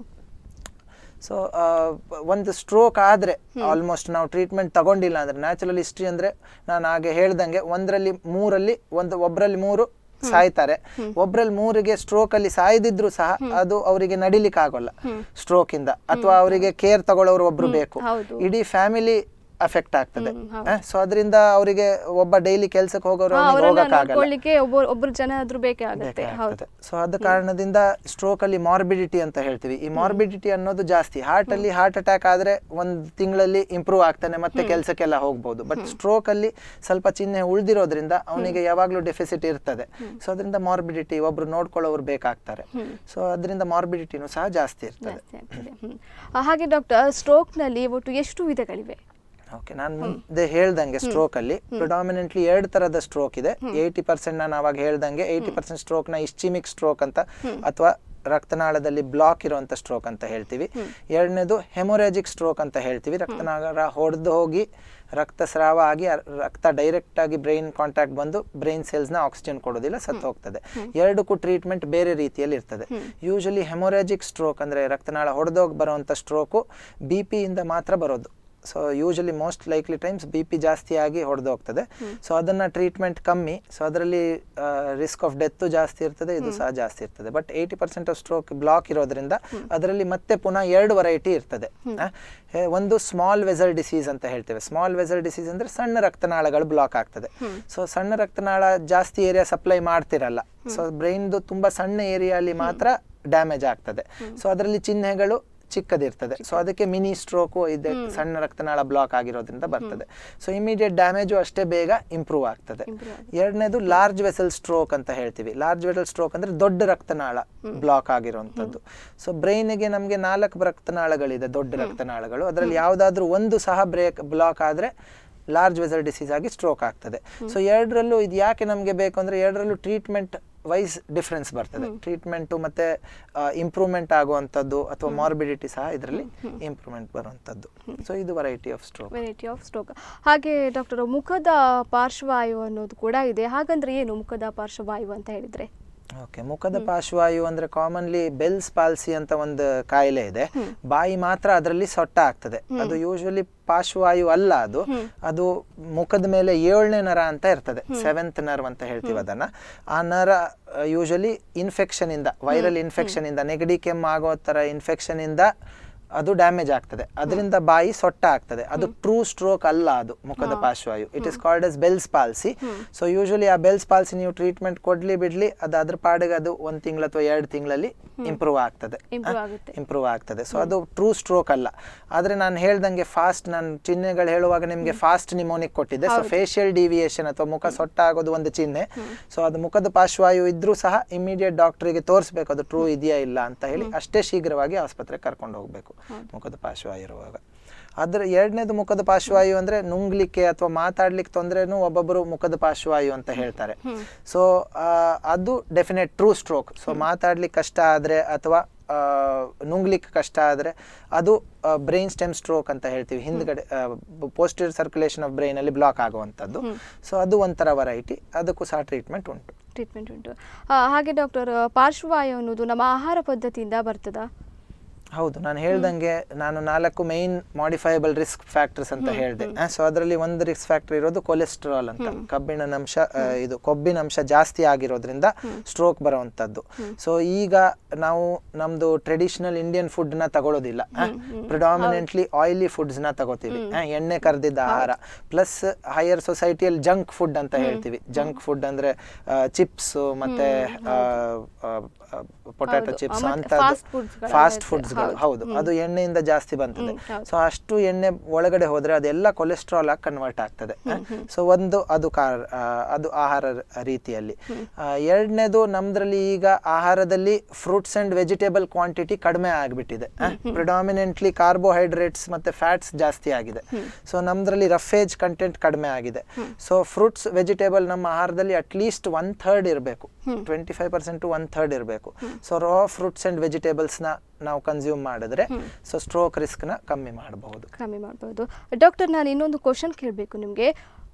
S2: ಸೊ ಒಂದು ಸ್ಟ್ರೋಕ್ ಆದ್ರೆ ಆಲ್ಮೋಸ್ಟ್ ನಾವು ಟ್ರೀಟ್ಮೆಂಟ್ ತಗೊಂಡಿಲ್ಲ ಅಂದ್ರೆ ನ್ಯಾಚುರಲ್ ಹಿಸ್ಟ್ರಿ ಅಂದ್ರೆ ನಾನು ಹಾಗೆ ಹೇಳ್ದಂಗೆ ಒಂದರಲ್ಲಿ ಮೂರಲ್ಲಿ ಒಂದು ಒಬ್ಬರಲ್ಲಿ ಮೂರು ಸಾಯ್ತಾರೆ ಒಬ್ರಲ್ಲಿ ಮೂರಿಗೆ ಸ್ಟ್ರೋಕ್ ಅಲ್ಲಿ ಸಾಯ್ದಿದ್ರು ಸಹ ಅದು ಅವರಿಗೆ ನಡಿಲಿಕ್ಕೆ ಆಗೋಲ್ಲ ಸ್ಟ್ರೋಕ್ ಇಂದ ಅಥವಾ ಅವರಿಗೆ ಕೇರ್ ತಗೊಳ್ಳೋರು ಒಬ್ರು ಬೇಕು
S1: ಹೌದು.
S2: ಇಡೀ ಫ್ಯಾಮಿಲಿ ಅಫೆಕ್ಟ್ ಆಗ್ತದೆ
S1: ಹ್ಮ್, ಹೌದು.
S2: ಸೊ ಅದರಿಂದ ಅವರಿಗೆ ಒಬ್ಬ ಡೈಲಿ ಕೆಲ್ಸಕ್ಕೆ ಹೋಗೋರು
S1: ಹಾ,
S2: ಅವ್ನಿಗೆ
S1: ಅವರನ್ನ
S2: ಹೋಗಕ್ಕಾಗಲ್ಲ
S1: ನೋಡ್ಕೊಳ್ಳಿಕ್ಕೆ ಒಬ್ಬ ಒಬ್ರು ಜನ ಆದ್ರೂ ಬೇಕೇ ಆಗುತ್ತೆ ಹೌದು
S2: ಸೊ ಅದ ಕಾರಣದಿಂದ ಸ್ಟ್ರೋಕ್ ಅಲ್ಲಿ ಮಾರ್ಬಿಡಿಟಿ ಅಂತ ಹೇಳ್ತೀವಿ ಈ ಮಾರ್ಬಿಡಿಟಿ ಅನ್ನೋದು ಜಾಸ್ತಿ ಹಾರ್ಟ್ ಅಲ್ಲಿ ಹಾರ್ಟ್ ಅಟ್ಯಾಕ್ ಆದ್ರೆ ಒಂದ್ ತಿಂಗಳಲ್ಲಿ ಇಂಪ್ರೂವ್ ಆಗ್ತಾನೆ ಮತ್ತೆ ಕೆಲಸಕ್ಕೆಲ್ಲ ಹೋಗ್ಬೋದು ಬಟ್ ಸ್ಟ್ರೋಕ್ ಅಲ್ಲಿ ಸ್ವಲ್ಪ ಚಿಹ್ನೆ ಉಳ್ದಿರೋದ್ರಿಂದ ಅವನಿಗೆ ಯಾವಾಗ್ಲೂ ಡೆಫಿಸಿಟ್ ಇರ್ತದೆ ಸೊ ಅದರಿಂದ ಮಾರ್ಬಿಡಿಟಿ ಒಬ್ರು ನೋಡ್ಕೊಳ್ಳೋರು ಬೇಕಾಗ್ತಾರೆ ಸೊ ಅದರಿಂದ ಮಾರ್ಬಿಡಿಟಿನೂ ಸಹ ಜಾಸ್ತಿ ಇರ್ತದೆ
S1: ಜಾಸ್ತಿ ಆಗ್ತದೆ ಹ್ಮ್. ಆ, ಹಾಗೆ ಡಾಕ್ಟರ್ ಸ್ಟ್ರೋಕ್ನಲ್ಲಿ ಒಟ್ಟು ಎಷ್ಟು ವಿಧಗಳಿವೆ
S2: ಓಕೆ ನಾನು ಮುಂದೆ ಹೇಳ್ದಂಗೆ ಸ್ಟ್ರೋಕ್ ಅಲ್ಲಿ ಪ್ರಿಡಾಮಿನೆಂಟ್ಲಿ ಎರಡು ತರದ ಸ್ಟ್ರೋಕ್ ಇದೆ ಏಯ್ಟಿ ಪರ್ಸೆಂಟ್ ನಾನು ಅವಾಗ ಹೇಳ್ದಂಗೆ ಏಯ್ಟಿ ಪರ್ಸೆಂಟ್ ಸ್ಟ್ರೋಕ್ ನ ಇಸ್ಚಿಮಿಕ್ ಸ್ಟ್ರೋಕ್ ಅಂತ ಅಥವಾ ರಕ್ತನಾಳದಲ್ಲಿ ಬ್ಲಾಕ್ ಇರುವಂತ ಸ್ಟ್ರೋಕ್ ಅಂತ ಹೇಳ್ತೀವಿ ಎರಡನೇದು ಹೆಮೊರಾಜಿಕ್ ಸ್ಟ್ರೋಕ್ ಅಂತ ಹೇಳ್ತೀವಿ ರಕ್ತನಾಳ ಹೊಡೆದು ಹೋಗಿ ರಕ್ತಸ್ರಾವ ಆಗಿ ಆ ರಕ್ತ ಡೈರೆಕ್ಟ್ ಆಗಿ ಬ್ರೈನ್ ಕಾಂಟ್ಯಾಕ್ಟ್ ಬಂದು ಬ್ರೈನ್ ಸೆಲ್ಸ್ ನ ಆಕ್ಸಿಜನ್ ಕೊಡೋದಿಲ್ಲ ಸತ್ತು ಹೋಗ್ತದೆ ಎರಡಕ್ಕೂ ಟ್ರೀಟ್ಮೆಂಟ್ ಬೇರೆ ರೀತಿಯಲ್ಲಿ ಇರ್ತದೆ ಯೂಶಲಿ ಹೆಮೊರಾಜಿಕ್ ಸ್ಟ್ರೋಕ್ ಅಂದ್ರೆ ರಕ್ತನಾಳ ಹೊಡೆದೋಗಿ ಬರುವಂತ ಸ್ಟ್ರೋಕು ಬಿ ಇಂದ ಮಾತ್ರ ಬರೋದು so usually most likely times B P ಜಾಸ್ತಿ ಆಗಿ ಹೊಡೆದು ಹೋಗ್ತದೆ ಸೊ ಅದನ್ನ ಟ್ರೀಟ್ಮೆಂಟ್ ಕಮ್ಮಿ ಸೊ ಅದರಲ್ಲಿ ರಿಸ್ಕ್ ಆಫ್ ಡೆತ್ ಜಾಸ್ತಿ ಇರ್ತದೆ ಇದು ಸಹ ಜಾಸ್ತಿ ಇರ್ತದೆ ಬಟ್ ಏಯ್ಟಿ ಪರ್ಸೆಂಟ್ ಆಫ್ ಸ್ಟ್ರೋಕ್ ಬ್ಲಾಕ್ ಇರೋದ್ರಿಂದ ಅದರಲ್ಲಿ ಮತ್ತೆ ಪುನಃ ಎರಡು ವೆರೈಟಿ ಇರ್ತದೆ ಆ, ಹೇ- ಒಂದು ಸ್ಮಾಲ್ ವೆಸಲ್ ಡಿಸೀಸ್ ಅಂತ ಹೇಳ್ತೇವೆ ಸ್ಮಾಲ್ ವೆಸಲ್ ಡಿಸೀಸ್ ಅಂದ್ರೆ ಸಣ್ಣ ರಕ್ತನಾಳಗಳು ಬ್ಲಾಕ್ ಆಗ್ತದೆ ಸೊ ಸಣ್ಣ ರಕ್ತನಾಳ ಜಾಸ್ತಿ ಏರಿಯಾ ಸಪ್ಲೈ ಮಾಡ್ತಿರಲ್ಲ ಸೊ ಬ್ರೈನ್ದು ತುಂಬಾ ಸಣ್ಣ ಏರಿಯಾಲಿ ಮಾತ್ರ ಡ್ಯಾಮೇಜ್ ಆಗ್ತದೆ ಸೊ ಅದರಲ್ಲಿ ಚಿಹ್ನೆಗಳು ಚಿಕ್ಕದಿರ್ತದೆ ಸೊ ಅದಕ್ಕೆ ಮಿನಿ ಸ್ಟ್ರೋಕು ಇದೆ ಸಣ್ಣ ರಕ್ತನಾಳ ಬ್ಲಾಕ್ ಆಗಿರೋದ್ರಿಂದ ಬರ್ತದೆ ಸೊ ಇಮಿಡಿಯೇಟ್ ಡ್ಯಾಮೇಜು ಅಷ್ಟೇ ಬೇಗ ಇಂಪ್ರೂವ್ ಆಗ್ತದೆ ಎರಡನೇದು ಲಾರ್ಜ್ ವೆಸಲ್ ಸ್ಟ್ರೋಕ್ ಅಂತ ಹೇಳ್ತೀವಿ ಲಾರ್ಜ್ ವೆಸಲ್ ಸ್ಟ್ರೋಕ್ ಅಂದ್ರೆ ದೊಡ್ಡ ರಕ್ತನಾಳ ಬ್ಲಾಕ್ ಆಗಿರುವಂತದ್ದು ಸೊ ಬ್ರೈನ್ಗೆ ನಮಗೆ ನಾಲ್ಕು ರಕ್ತನಾಳಗಳಿದೆ ದೊಡ್ಡ ರಕ್ತನಾಳಗಳು ಅದರಲ್ಲಿ ಯಾವ್ದಾದ್ರು ಒಂದು ಸಹ ಬ್ರೇಕ್ ಬ್ಲಾಕ್ ಆದ್ರೆ ಲಾರ್ಜ್ ವೆಸಲ್ ಡಿಸೀಸ್ ಆಗಿ ಸ್ಟ್ರೋಕ್ ಆಗ್ತದೆ ಸೊ ಎರಡರಲ್ಲೂ ಇದು ಯಾಕೆ ನಮಗೆ ಬೇಕು ಅಂದ್ರೆ ಎರಡರಲ್ಲೂ ಟ್ರೀಟ್ಮೆಂಟ್ ವೈಸ್ ಡಿಫ್ರೆನ್ಸ್ ಬರ್ತದೆ ಟ್ರೀಟ್ಮೆಂಟು ಮತ್ತೆ ಇಂಪ್ರೂವ್ಮೆಂಟ್ ಆಗುವಂಥದ್ದು ಅಥವಾ ಮಾರ್ಬಿಡಿಟಿ ಸಹ ಇದರಲ್ಲಿ ಇಂಪ್ರೂವ್ಮೆಂಟ್ ಬರುವಂಥದ್ದು ಸೊ ಇದು variety of stroke
S1: variety of stroke ಹಾಗೆ ಡಾಕ್ಟರ್ ಮುಖದ ಪಾರ್ಶ್ವವಾಯು ಅನ್ನೋದು ಕೂಡ ಇದೆ ಹಾಗಂದ್ರೆ ಏನು ಮುಖದ ಪಾರ್ಶ್ವವಾಯು ಅಂತ ಹೇಳಿದ್ರೆ
S2: ಓಕೆ ಮುಖದ ಪಾರ್ಶ್ವವಾಯು ಅಂದ್ರೆ ಕಾಮನ್ಲಿ ಬೆಲ್ಸ್ ಪಾಲ್ಸಿ ಅಂತ ಒಂದು ಕಾಯಿಲೆ ಇದೆ ಬಾಯಿ ಮಾತ್ರ ಅದರಲ್ಲಿ ಸೊಟ್ಟ ಆಗ್ತದೆ ಅದು ಯೂಶುವಲಿ ಪಾರ್ಶ್ವವಾಯು ಅಲ್ಲ ಅದು ಅದು ಮುಖದ ಮೇಲೆ ಏಳನೇ ನರ ಅಂತ ಇರ್ತದೆ ಸೆವೆಂತ್ ನರ್ವ್ ಅಂತ ಹೇಳ್ತೀವಿ ಅದನ್ನ ಆ ನರ ಯೂಶುವಲಿ ಇನ್ಫೆಕ್ಷನ್ ಇಂದ ವೈರಲ್ ಇನ್ಫೆಕ್ಷನ್ ಇಂದ ನೆಗಡಿ ಕೆಮ್ಮು ಆಗೋ ತರ ಇನ್ಫೆಕ್ಷನ್ ಇಂದ ಅದು ಡ್ಯಾಮೇಜ್ ಆಗ್ತದೆ ಅದರಿಂದ ಬಾಯಿ ಸೊಟ್ಟ ಆಗ್ತದೆ ಅದು ಟ್ರೂ ಸ್ಟ್ರೋಕ್ ಅಲ್ಲ ಅದು ಮುಖದ ಪಾರ್ಶ್ವವಾಯು it is called as Bell's palsy so usually ಆ ಬೆಲ್ಸ್ ಪಾಲ್ಸಿ ನೀವು ಟ್ರೀಟ್ಮೆಂಟ್ ಕೊಡ್ಲಿ ಬಿಡ್ಲಿ ಅದು ಅದ್ರ ಪಾಡಿಗೆ ಅದು ಒಂದ್ ತಿಂಗಳು ಅಥವಾ ಎರಡು ತಿಂಗಳಲ್ಲಿ ಇಂಪ್ರೂವ್ ಆಗ್ತದೆ
S1: ಇಂಪ್ರೂವ್ ಆಗುತ್ತೆ
S2: ಇಂಪ್ರೂವ್ ಆಗ್ತದೆ ಸೊ ಅದು ಟ್ರೂ ಸ್ಟ್ರೋಕ್ ಅಲ್ಲ ಆದ್ರೆ ನಾನು ಹೇಳ್ದಂಗೆ ಫಾಸ್ಟ್ ನಾನು ಚಿಹ್ನೆಗಳು ಹೇಳುವಾಗ ನಿಮಗೆ ಫಾಸ್ಟ್ ನಿಮೋನಿಕ್ ಕೊಟ್ಟಿದ್ದೆ ಸೊ ಫೇಶಿಯಲ್ ಡಿವಿಯೇಷನ್ ಅಥವಾ ಮುಖ ಸೊಟ್ಟ ಆಗೋದು ಒಂದು ಚಿಹ್ನೆ ಸೊ ಅದು ಮುಖದ ಪಾರ್ಶ್ವವಾಯು ಇದ್ರೂ ಸಹ ಇಮಿಡಿಯೇಟ್ ಡಾಕ್ಟರ್ಗೆ ತೋರಿಸ್ಬೇಕು ಅದು ಟ್ರೂ ಇದೆಯಾ ಇಲ್ಲ ಅಂತ ಹೇಳಿ ಅಷ್ಟೇ ಶೀಘ್ರವಾಗಿ ಆಸ್ಪತ್ರೆಗೆ ಕರ್ಕೊಂಡು ಹೋಗ್ಬೇಕು ಮುಖದ ಪಾರ್ಶ್ವವಾಯು ಇರುವಾಗ ಅದ್ರ ಎರಡನೇದು ಮುಖದ ಪಾರ್ಶ್ವವಾಯು ಅಂದ್ರೆ ನುಂಗ್ಲಿಕ್ಕೆ ಅಥವಾ ಮಾತಾಡ್ಲಿಕ್ಕೆ ತೊಂದ್ರೆನೂ ಒಬ್ಬೊಬ್ಬರು ಮುಖದ ಪಾರ್ಶ್ವವಾಯು ಅಂತ ಹೇಳ್ತಾರೆ ಸೊ ಅದು ಡೆಫಿನೆಟ್ ಟ್ರೂ ಸ್ಟ್ರೋಕ್ ಸೊ ಮಾತಾಡ್ಲಿಕ್ಕೆ ಕಷ್ಟ ಆದ್ರೆ ಅಥವಾ ಆ, ನುಂಗ್ಲಿಕ್ಕೆ ಕಷ್ಟ ಆದ್ರೆ ಅದು ಬ್ರೈನ್ ಸ್ಟೆಮ್ ಸ್ಟ್ರೋಕ್ ಅಂತ ಹೇಳ್ತೀವಿ ಹಿಂದ್ಗಡೆ ಪೋಸ್ಟರ್ ಸರ್ಕ್ಯುಲೇಷನ್ ಆಫ್ ಬ್ರೈನ್ ಅಲ್ಲಿ ಬ್ಲಾಕ್ ಆಗುವಂಥದ್ದು ಸೊ ಅದು ಒಂಥರ ವೆರೈಟಿ ಅದಕ್ಕೂ ಸಹ ಟ್ರೀಟ್ಮೆಂಟ್ ಉಂಟು
S1: ಟ್ರೀಟ್ಮೆಂಟ್ ಉಂಟು ಆ, ಹಾಗೆ ಡಾಕ್ಟರ್ ಪಾರ್ಶ್ವವಾಯು ಅನ್ನೋದು ನಮ್ಮ ಆಹಾರ ಪದ್ಧತಿಯಿಂದ ಬರ್ತದಾ
S2: ಹೌದು ನಾನು ಹೇಳ್ದಂಗೆ ನಾನು ನಾಲ್ಕು ಮೈನ್ ಮಾಡಿಫೈಬಲ್ ರಿಸ್ಕ್ ಫ್ಯಾಕ್ಟರ್ಸ್ ಅಂತ ಹೇಳಿದೆ ಸೊ ಅದರಲ್ಲಿ ಒಂದು ರಿಸ್ಕ್ ಫ್ಯಾಕ್ಟರ್ ಇರೋದು ಕೊಲೆಸ್ಟ್ರಾಲ್ ಅಂತ ಕಬ್ಬಿಣಾಂಶ ಆ, ಇದು ಕೊಬ್ಬಿನಂಶ ಜಾಸ್ತಿ ಆಗಿರೋದ್ರಿಂದ ಸ್ಟ್ರೋಕ್ ಬರುವಂತದ್ದು ಸೊ ಈಗ ನಾವು ನಮ್ದು ಟ್ರೆಡಿಷನಲ್ ಇಂಡಿಯನ್ ಫುಡ್ ನ ತಗೊಳ್ಳೋದಿಲ್ಲ ಪ್ರಿಡಾಮಿನೆಂಟ್ಲಿ ಆಯಿಲಿ ಫುಡ್ಸ್ ನ ತಗೋತೀವಿ ಆ, ಎಣ್ಣೆ ಕರ್ದಿದ್ದ ಆಹಾರ ಪ್ಲಸ್ ಹೈಯರ್ ಸೊಸೈಟಿಯಲ್ಲಿ ಜಂಕ್ ಫುಡ್ ಅಂತ ಹೇಳ್ತೀವಿ ಜಂಕ್ ಫುಡ್ ಅಂದ್ರೆ ಚಿಪ್ಸ್ ಮತ್ತೆ ಪೊಟ್ಯಾಟೊ
S1: ಹೌದು.
S2: ಚಿಪ್ಸ್
S1: ಮತ್ತೆ
S2: ಅಂತ
S1: fast foods ಗಳು
S2: ಫಾಸ್ಟ್
S1: ಇರುತ್ತೆ.
S2: ಫುಡ್ಸ್
S1: ಹೌದು.
S2: ಹೌದು ಅದು ಎಣ್ಣೆಯಿಂದ ಜಾಸ್ತಿ ಬಂತದೆ
S1: ಹ್ಮ್, ಹೌದು.
S2: ಸೊ ಅಷ್ಟು ಎಣ್ಣೆ ಒಳಗಡೆ ಹೋದ್ರೆ ಅದೆಲ್ಲ ಕೊಲೆಸ್ಟ್ರಾಲ್ ಆಗಿ ಕನ್ವರ್ಟ್ ಆಗ್ತದೆ ಸೊ ಒಂದು ಅದು ಕಾರ್ ಆ, ಅದು ಆಹಾರ ರೀತಿಯಲ್ಲಿ ಎರಡನೇದು ನಮ್ದ್ರಲ್ಲಿ ಈಗ ಆಹಾರದಲ್ಲಿ ಫ್ರೂಟ್ಸ್ ಅಂಡ್ ವೆಜಿಟೇಬಲ್ ಕ್ವಾಂಟಿಟಿ ಕಡಿಮೆ ಆಗ್ಬಿಟ್ಟಿದೆ ಪ್ರಿಡಾಮಿನೆಂಟ್ಲಿ ಕಾರ್ಬೋಹೈಡ್ರೇಟ್ಸ್ ಮತ್ತೆ ಫ್ಯಾಟ್ಸ್ ಜಾಸ್ತಿ ಆಗಿದೆ ಸೊ ನಮ್ದ್ರಲ್ಲಿ ರಫೇಜ್ ಕಂಟೆಂಟ್ ಕಡಿಮೆ ಆಗಿದೆ ಸೊ ಫ್ರೂಟ್ಸ್ ವೆಜಿಟೇಬಲ್ ನಮ್ಮ ಆಹಾರದಲ್ಲಿ ಅಟ್ಲೀಸ್ಟ್ ಒನ್ ಥರ್ಡ್ ಇರಬೇಕು twenty five percent to one third ಇರಬೇಕು so raw fruits and vegetables ನ ನಾವು ಕನ್ಸ್ಯೂಮ್ ಮಾಡಿದ್ರೆ ಸೊ ಸ್ಟ್ರೋಕ್ ರಿಸ್ಕ್ ನ ಕಮ್ಮಿ ಮಾಡಬಹುದು
S1: ಕಮ್ಮಿ ಮಾಡ್ಬೋದು ಡಾಕ್ಟರ್ ನಾನು ಇನ್ನೊಂದು ಕ್ವಶನ್ ಕೇಳಬೇಕು ನಿಮಗೆ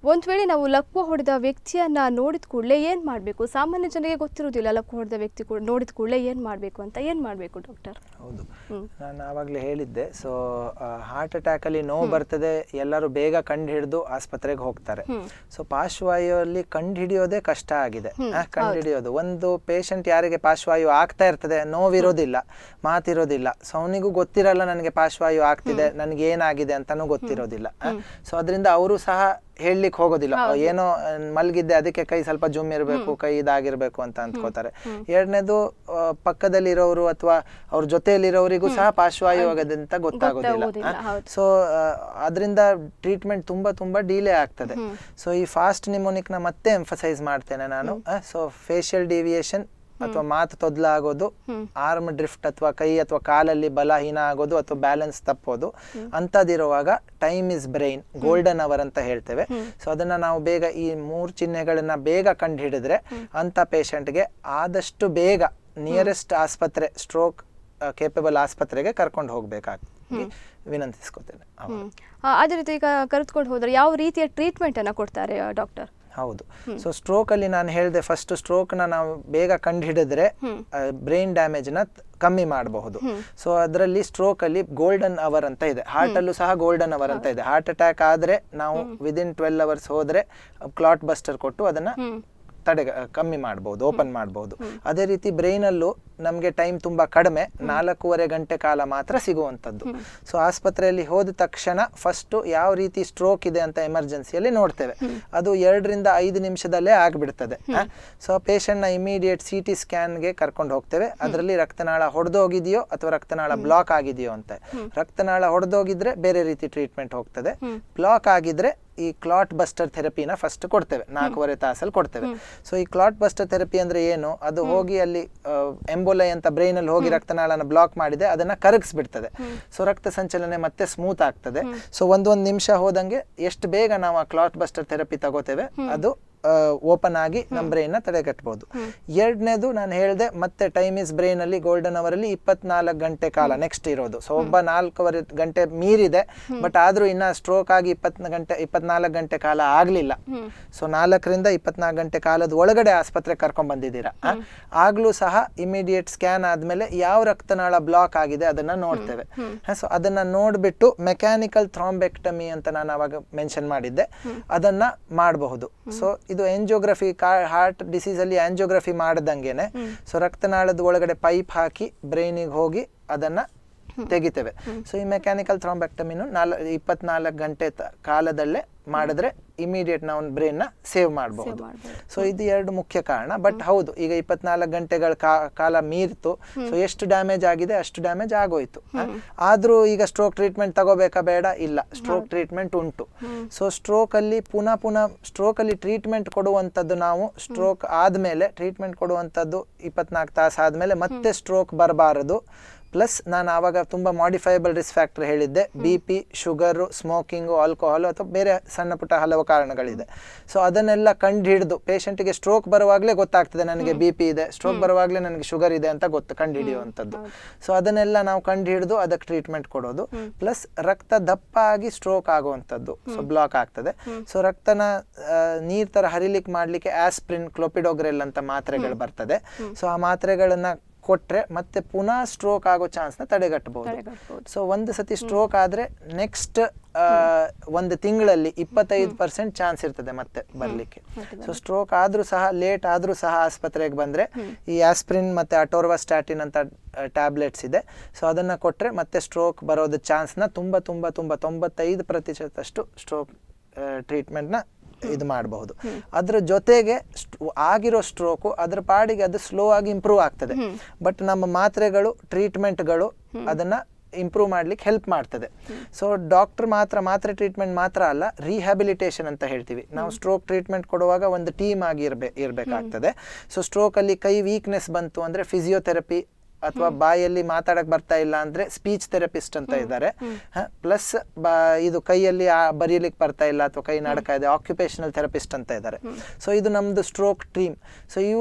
S1: ಒಂದ್ ವೇಳೆ ನಾವು ಲಕ್ವ ಹೊಡೆದ ವ್ಯಕ್ತಿಯನ್ನ ನೋಡಿದ ಕೂಡಲೇ ಏನ್ ಮಾಡಬೇಕು ಸಾಮಾನ್ಯ ಜನರಿಗೆ ಗೊತ್ತಿರೋದಿಲ್ಲ ಲಕ್ವ ಹೊಡೆದ ವ್ಯಕ್ತಿ ಕೂಡ ನೋಡಿದ ಕೂಡಲೇ ಏನ್ ಮಾಡಬೇಕು ಅಂತ ಏನ್ ಮಾಡಬೇಕು ಡಾಕ್ಟರ್
S2: ಹೌದು
S1: ಹ್ಮ್.
S2: ನಾನು ಆವಾಗಲೇ ಹೇಳಿದ್ದೆ ಸೊ ಹಾರ್ಟ್ ಅಟ್ಯಾಕ್ ಅಲ್ಲಿ ನೋವು ಬರ್ತದೆ ಎಲ್ಲರೂ ಬೇಗ ಕಂಡು ಹಿಡಿದು ಆಸ್ಪತ್ರೆಗೆ ಹೋಗ್ತಾರೆ
S1: ಹ್ಮ್.
S2: ಸೊ ಪಾರ್ಶ್ವವಾಯುವಲ್ಲಿ ಕಂಡು ಹಿಡಿಯೋದೇ ಕಷ್ಟ ಆಗಿದೆ ಕಂಡು ಹಿಡಿಯೋದು ಒಂದು ಪೇಷಂಟ್ ಯಾರಿಗೆ ಪಾರ್ಶ್ವವಾಯು ಆಗ್ತಾ ಇರ್ತದೆ ನೋವಿರೋದಿಲ್ಲ ಮಾತಿರೋದಿಲ್ಲ ಸೊ ಅವನಿಗೂ ಗೊತ್ತಿರಲ್ಲ ನನಗೆ ಪಾರ್ಶ್ವವಾಯು ಆಗ್ತಿದೆ ನನಗೆ ಏನಾಗಿದೆ ಅಂತಾನೂ ಗೊತ್ತಿರೋದಿಲ್ಲ ಸೊ ಅದರಿಂದ ಅವರು ಸಹ ಹೇಳಲಿಕ್ಕೆ ಹೋಗೋದಿಲ್ಲ ಏನೋ ಆ, ಮಲಗಿದ್ದೆ ಅದಕ್ಕೆ ಕೈ ಸ್ವಲ್ಪ ಜುಮ್ ಇರಬೇಕು ಕೈ ಇದಾಗಿರ್ಬೇಕು ಅಂತ ಅಂದ್ಕೋತಾರೆ ಎರಡನೇದು ಪಕ್ಕದಲ್ಲಿರೋರು ಅಥವಾ ಅವ್ರ ಜೊತೆಯಲ್ಲಿರೋರಿಗೂ ಸಹ ಪಾರ್ಶ್ವವಾಯು ಆಗಿದೆ ಅಂತ ಗೊತ್ತಾಗೋದಿಲ್ಲ
S1: ಗೊತ್ತಾಗೋದಿಲ್ಲ, ಹೌದು.
S2: ಸೊ ಅದರಿಂದ ಟ್ರೀಟ್ಮೆಂಟ್ ತುಂಬಾ ತುಂಬಾ ಡಿಲೇ ಆಗ್ತದೆ ಸೊ ಈ ಫಾಸ್ಟ್ ನಿಮೋನಿಕ್ ನ ಮತ್ತೆ ಎಂಫಸೈಸ್ ಮಾಡ್ತೇನೆ ನಾನು ಸೊ ಫೇಶಿಯಲ್ ಡಿವಿಯೇಷನ್ ಅಥವಾ ಮಾತು ತೊದಲ ಆಗೋದು ಆರ್ಮ್ ಡ್ರಿಫ್ಟ್ ಅಥವಾ ಕೈ ಅಥವಾ ಕಾಲಲ್ಲಿ ಬಲಹೀನ ಆಗೋದು ಅಥವಾ ಬ್ಯಾಲೆನ್ಸ್ ತಪ್ಪೋದು ಅಂಥದ್ದಿರುವಾಗ time is brain golden hour ಅಂತ ಹೇಳ್ತೇವೆ ಸೊ ಅದನ್ನ ನಾವು ಬೇಗ ಈ ಮೂರು ಚಿಹ್ನೆಗಳನ್ನ ಬೇಗ ಕಂಡು ಹಿಡಿದ್ರೆ ಅಂತ ಪೇಷಂಟ್ಗೆ ಆದಷ್ಟು ಬೇಗ ನಿಯರೆಸ್ಟ್ ಆಸ್ಪತ್ರೆ ಸ್ಟ್ರೋಕ್ ಕೇಪಬಲ್ ಆಸ್ಪತ್ರೆಗೆ ಕರ್ಕೊಂಡು ಹೋಗ್ಬೇಕಾಗಿ ವಿನಂತಿಸ್ಕೊತೇನೆ ಹೌದು.
S1: ಹ್ಮ್ ಆ, ಅದೇ ರೀತಿ ಈಗ ಕರೆದುಕೊಂಡು ಹೋದ್ರೆ ಯಾವ ರೀತಿಯ ಟ್ರೀಟ್ಮೆಂಟ್ ಅನ್ನ ಕೊಡ್ತಾರೆ ಡಾಕ್ಟರ್
S2: ಹೌದು ಸೊ ಸ್ಟ್ರೋಕ್ ಅಲ್ಲಿ ನಾನು ಹೇಳಿದೆ ಫಸ್ಟ್ ಸ್ಟ್ರೋಕ್ ನ ನಾವು ಬೇಗ ಕಂಡು ಹಿಡಿದ್ರೆ ಬ್ರೈನ್ ಡ್ಯಾಮೇಜ್ ನ ತ್- ಕಮ್ಮಿ ಮಾಡಬಹುದು ಸೊ ಅದರಲ್ಲಿ ಸ್ಟ್ರೋಕ್ ಅಲ್ಲಿ ಗೋಲ್ಡನ್ ಅವರ್ ಅಂತ ಇದೆ ಹಾರ್ಟ್ ಅಲ್ಲೂ ಸಹ ಗೋಲ್ಡನ್ ಅವರ್ ಅಂತ ಇದೆ ಹಾರ್ಟ್ ಅಟ್ಯಾಕ್ ಆದ್ರೆ ನಾವು ವಿದಿನ್ ಟ್ವೆಲ್ ಅವರ್ಸ್ ಹೋದ್ರೆ ಕ್ಲಾಟ್ ಬಸ್ಟರ್ ಕೊಟ್ಟು ಅದನ್ನ ತಡೆ ಕಮ್ಮಿ ಮಾಡ್ಬೋದು ಓಪನ್ ಮಾಡ್ಬೋದು ಅದೇ ರೀತಿ ಬ್ರೈನ್ ಅಲ್ಲೂ ನಮಗೆ ಟೈಮ್ ತುಂಬಾ ಕಡಿಮೆ ನಾಲ್ಕೂವರೆ ಗಂಟೆ ಕಾಲ ಮಾತ್ರ ಸಿಗುವಂಥದ್ದು ಸೊ ಆಸ್ಪತ್ರೆಯಲ್ಲಿ ಹೋದ ತಕ್ಷಣ ಫಸ್ಟ್ ಯಾವ ರೀತಿ ಸ್ಟ್ರೋಕ್ ಇದೆ ಅಂತ ಎಮರ್ಜೆನ್ಸಿಯಲ್ಲಿ ನೋಡ್ತೇವೆ ಅದು ಎರಡರಿಂದ ಐದು ನಿಮಿಷದಲ್ಲೇ ಆಗ್ಬಿಡ್ತದೆ ಸೊ ನ ಇಮಿಡಿಯೇಟ್ ಸಿ ಟಿ ಸ್ಕ್ಯಾನ್ಗೆ ಕರ್ಕೊಂಡು ಹೋಗ್ತೇವೆ ಅದರಲ್ಲಿ ರಕ್ತನಾಳ ಹೊಡೆದೋಗಿದೆಯೋ ಅಥವಾ ರಕ್ತನಾಳ ಬ್ಲಾಕ್ ಆಗಿದೆಯೋ ಅಂತ ರಕ್ತನಾಳ ಹೊಡೆದೋಗಿದ್ರೆ ಬೇರೆ ರೀತಿ ಟ್ರೀಟ್ಮೆಂಟ್ ಹೋಗ್ತದೆ ಬ್ಲಾಕ್ ಆಗಿದ್ರೆ ಈ ಕ್ಲಾಟ್ ಬಸ್ಟರ್ ಥೆರಪಿನ ಫಸ್ಟ್ ಕೊಡ್ತೇವೆ ನಾಲ್ಕೂವರೆ ತಾಸಲ್ಲಿ ಕೊಡ್ತೇವೆ ಸೊ ಈ ಕ್ಲಾಟ್ ಬಸ್ಟರ್ ಥೆರಪಿ ಅಂದ್ರೆ ಏನು ಅದು ಹೋಗಿ ಅಲ್ಲಿ ಎಂಬೋಲೈ ಅಂತ ಬ್ರೈನ್ ಅಲ್ಲಿ ಹೋಗಿ ರಕ್ತನಾಳನ ಬ್ಲಾಕ್ ಮಾಡಿದೆ ಅದನ್ನ ಕರಗಿಸ್ಬಿಡ್ತದೆ ಸೊ ರಕ್ತ ಸಂಚಲನೆ ಮತ್ತೆ ಸ್ಮೂತ್ ಆಗ್ತದೆ ಸೊ ಒಂದೊಂದು ನಿಮಿಷ ಹೋದಂಗೆ ಎಷ್ಟು ಬೇಗ ನಾವು ಆ ಕ್ಲಾಟ್ ಬಸ್ಟರ್ ಥೆರಪಿ ತಗೋತೇವೆ ಅದು ಓಪನ್ ಆಗಿ ನಮ್ಮ ಬ್ರೈನ್ ನ ತಡೆಗಟ್ಟಬಹುದು ಎರಡನೇದು ನಾನು ಹೇಳಿದೆ ಮತ್ತೆ ಟೈಮ್ ಇಸ್ ಬ್ರೈನ್ ಅಲ್ಲಿ ಗೋಲ್ಡನ್ ಅವರ್ ಅಲ್ಲಿ ಇಪ್ಪತ್ನಾಲ್ಕು ಗಂಟೆ ಕಾಲ ನೆಕ್ಸ್ಟ್ ಇರೋದು ಸೊ ಒಬ್ಬ ನಾಲ್ಕೂವರೆ ಗಂಟೆ ಮೀರಿದೆ ಬಟ್ ಆದ್ರೂ ಇನ್ನ ಸ್ಟ್ರೋಕ್ ಆಗಿ ಇಪ್ಪತ್ ಗಂಟೆ ಇಪ್ಪತ್ನಾಲ್ಕು ಗಂಟೆ ಕಾಲ ಆಗ್ಲಿಲ್ಲ ಸೊ ನಾಲ್ಕರಿಂದ ಇಪ್ಪತ್ನಾಲ್ಕು ಗಂಟೆ ಕಾಲದ ಒಳಗಡೆ ಆಸ್ಪತ್ರೆ ಕರ್ಕೊಂಡ್ ಬಂದಿದ್ದೀರಾ ಆ, ಆಗ್ಲೂ ಸಹ ಇಮಿಡಿಯೇಟ್ ಸ್ಕ್ಯಾನ್ ಆದ್ಮೇಲೆ ಯಾವ ರಕ್ತನಾಳ ಬ್ಲಾಕ್ ಆಗಿದೆ ಅದನ್ನ ನೋಡ್ತೇವೆ ಸೊ ಅದನ್ನ ನೋಡ್ಬಿಟ್ಟು ಮೆಕ್ಯಾನಿಕಲ್ ಥ್ರಾಂಬೆಕ್ಟಮಿ ಅಂತ ನಾನು ಅವಾಗ ಮೆನ್ಷನ್ ಮಾಡಿದ್ದೆ ಅದನ್ನ ಮಾಡಬಹುದು ಸೊ ಇದು ಎಂಜಿಯೋಗ್ರಫಿ ಹಾರ್ಟ್ ಡಿಸೀಸ್ ಅಲ್ಲಿ ಆಂಜಿಯೋಗ್ರಫಿ ಮಾಡ್ದಂಗೆನೆ ಸೊ ರಕ್ತನಾಳದ ಒಳಗಡೆ ಪೈಪ್ ಹಾಕಿ ಬ್ರೈನಿಗೆ ಹೋಗಿ ಅದನ್ನ ತೆಗಿತೇವೆ ಸೊ ಈ ಮೆಕ್ಯಾನಿಕಲ್ ಥ್ರಾಂಬೆಕ್ಟಮಿನು ನಾಲ್ ಇಪ್ಪತ್ನಾಲ್ಕು ಗಂಟೆ ತ- ಕಾಲದಲ್ಲೇ ಮಾಡಿದ್ರೆ ಇಮಿಡಿಯೇಟ್ ನಾವು ಬ್ರೈನ್ ನ ಸೇವ್ ಮಾಡಬಹುದು
S1: ಮಾಡ್ಬೋದು.
S2: ಸೊ ಇದು ಎರಡು ಮುಖ್ಯ ಕಾರಣ ಬಟ್ ಹೌದು ಈಗ ಇಪ್ಪತ್ನಾಲ್ಕು ಗಂಟೆಗಳ ಕಾ- ಕಾಲ ಮೀರಿತು ಸೊ ಎಷ್ಟು ಡ್ಯಾಮೇಜ್ ಆಗಿದೆ ಅಷ್ಟು ಡ್ಯಾಮೇಜ್ ಆಗೋಯ್ತು ಆ, ಆದ್ರೂ ಈಗ ಸ್ಟ್ರೋಕ್ ಟ್ರೀಟ್ಮೆಂಟ್ ತಗೋಬೇಕಾ ಬೇಡ ಇಲ್ಲ ಸ್ಟ್ರೋಕ್ ಟ್ರೀಟ್ಮೆಂಟ್ ಉಂಟು ಸೊ ಸ್ಟ್ರೋಕ್ ಅಲ್ಲಿ ಪುನಃ ಪುನಃ ಸ್ಟ್ರೋಕ್ ಅಲ್ಲಿ ಟ್ರೀಟ್ಮೆಂಟ್ ಕೊಡುವಂಥದ್ದು ನಾವು ಸ್ಟ್ರೋಕ್ ಆದ್ಮೇಲೆ ಟ್ರೀಟ್ಮೆಂಟ್ ಕೊಡುವಂಥದ್ದು ಇಪ್ಪತ್ನಾಲ್ಕು ತಾಸು ಆದ್ಮೇಲೆ ಮತ್ತೆ ಸ್ಟ್ರೋಕ್ ಬರಬಾರದು ಪ್ಲಸ್ ನಾನು ಆವಾಗ ತುಂಬ ಮಾಡಿಫೈಬಲ್ ರಿಸ್ಕ್ ಫ್ಯಾಕ್ಟರ್ ಹೇಳಿದ್ದೆ B P sugar smoking alcohol ಅಥವಾ ಬೇರೆ ಸಣ್ಣ ಪುಟ್ಟ ಹಲವು ಕಾರಣಗಳಿದೆ ಸೊ ಅದನ್ನೆಲ್ಲ ಕಂಡು ಹಿಡಿದು ಪೇಷಂಟಿಗೆ ಸ್ಟ್ರೋಕ್ ಬರುವಾಗಲೇ ಗೊತ್ತಾಗ್ತದೆ ನನಗೆ ಬಿ ಪಿ ಇದೆ ಸ್ಟ್ರೋಕ್ ಬರುವಾಗಲೇ ನನಗೆ ಶುಗರ್ ಇದೆ ಅಂತ ಗೊತ್ತು ಕಂಡು ಹಿಡಿಯುವಂಥದ್ದು ಸೊ ಅದನ್ನೆಲ್ಲ ನಾವು ಕಂಡು ಹಿಡಿದು ಅದಕ್ಕೆ ಟ್ರೀಟ್ಮೆಂಟ್ ಕೊಡೋದು ಪ್ಲಸ್ ರಕ್ತ ದಪ್ಪ ಆಗಿ ಸ್ಟ್ರೋಕ್ ಆಗುವಂಥದ್ದು ಸೊ ಬ್ಲಾಕ್ ಆಗ್ತದೆ ಸೊ ರಕ್ತನ ನೀರ್ ತರ ಹರಿಲಿಕ್ಕೆ ಮಾಡ್ಲಿಕ್ಕೆ ಆಸ್ಪ್ರಿನ್ ಕ್ಲೋಪಿಡೋಗ್ರೆಲ್ ಅಂತ ಮಾತ್ರೆಗಳು ಬರ್ತದೆ ಸೊ ಆ ಮಾತ್ರೆಗಳನ್ನ ಕೊಟ್ರೆ ಮತ್ತೆ ಪುನಃ ಸ್ಟ್ರೋಕ್ ಆಗೋ ಚಾನ್ಸ್ ನ ತಡೆಗಟ್ಟಬಹುದು
S1: ತಡೆಗಟ್ಬೋದು.
S2: ಸೊ ಒಂದು ಸತಿ ಸ್ಟ್ರೋಕ್ ಆದ್ರೆ ನೆಕ್ಸ್ಟ್ ಒಂದು ತಿಂಗಳಲ್ಲಿ ಇಪ್ಪತ್ತೈದು ಪರ್ಸೆಂಟ್ ಚಾನ್ಸ್ ಇರ್ತದೆ ಮತ್ತೆ ಬರ್ಲಿಕ್ಕೆ ಸೊ ಸ್ಟ್ರೋಕ್ ಆದ್ರೂ ಸಹ ಲೇಟ್ ಆದ್ರೂ ಸಹ ಆಸ್ಪತ್ರೆಗೆ ಬಂದ್ರೆ ಈ ಆಸ್ಪ್ರಿನ್ ಮತ್ತೆ ಅಟೋರ್ವಾ ಸ್ಟ್ಯಾಟಿನ್ ಅಂತ ಟ್ಯಾಬ್ಲೆಟ್ಸ್ ಇದೆ ಸೊ ಅದನ್ನ ಕೊಟ್ರೆ ಮತ್ತೆ ಸ್ಟ್ರೋಕ್ ಬರೋದ ಚಾನ್ಸ್ ನ ತುಂಬಾ ತುಂಬಾ ತುಂಬಾ ತೊಂಬತ್ತೈದು ಪ್ರತಿಶತಷ್ಟು ಸ್ಟ್ರೋಕ್ ಟ್ರೀಟ್ಮೆಂಟ್ ನ ಇದು ಮಾಡಬಹುದು ಅದ್ರ ಜೊತೆಗೆ ಸ್ಟ್- ಆಗಿರೋ ಸ್ಟ್ರೋಕು ಅದ್ರ ಪಾಡಿಗೆ ಅದು ಸ್ಲೋ ಆಗಿ ಇಂಪ್ರೂವ್ ಆಗ್ತದೆ ಬಟ್ ನಮ್ಮ ಮಾತ್ರೆಗಳು ಟ್ರೀಟ್ಮೆಂಟ್ಗಳು ಅದನ್ನ ಇಂಪ್ರೂವ್ ಮಾಡ್ಲಿಕ್ಕೆ ಹೆಲ್ಪ್ ಮಾಡ್ತದೆ ಸೊ ಡಾಕ್ಟರ್ ಮಾತ್ರ ಮಾತ್ರೆ ಟ್ರೀಟ್ಮೆಂಟ್ ಮಾತ್ರ ಅಲ್ಲ ರಿಹ್ಯಾಬಿಲಿಟೇಷನ್ ಅಂತ ಹೇಳ್ತೀವಿ ನಾವು ಸ್ಟ್ರೋಕ್ ಟ್ರೀಟ್ಮೆಂಟ್ ಕೊಡುವಾಗ ಒಂದು ಟೀಮ್ ಆಗಿ ಇರ್ಬೇ ಇರಬೇಕಾಗ್ತದೆ ಸೊ ಸ್ಟ್ರೋಕ್ ಅಲ್ಲಿ ಕೈ ವೀಕ್ನೆಸ್ ಬಂತು ಅಂದ್ರೆ ಫಿಸಿಯೋಥೆರಪಿ ಅಥವಾ ಬಾಯಲ್ಲಿ ಮಾತಾಡಕ್ ಬರ್ತಾ ಇಲ್ಲ ಅಂದ್ರೆ ಸ್ಪೀಚ್ ಥೆರಪಿಸ್ಟ್ ಅಂತ ಇದ್ದಾರೆ ಪ್ಲಸ್ ಇದು ಕೈಯಲ್ಲಿ ಆ ಬರೀಲಿಕ್ಕೆ ಬರ್ತಾ ಇಲ್ಲ ಅಥವಾ ಕೈ ನಡಕ ಇದೆ ಆಕ್ಯುಪೇಷನಲ್ ಥೆರಪಿಸ್ಟ್ ಅಂತ ಇದ್ದಾರೆ ಸೊ ಇದು ನಮ್ದು ಸ್ಟ್ರೋಕ್ ಟೀಮ್ ಸೊ ಇವರು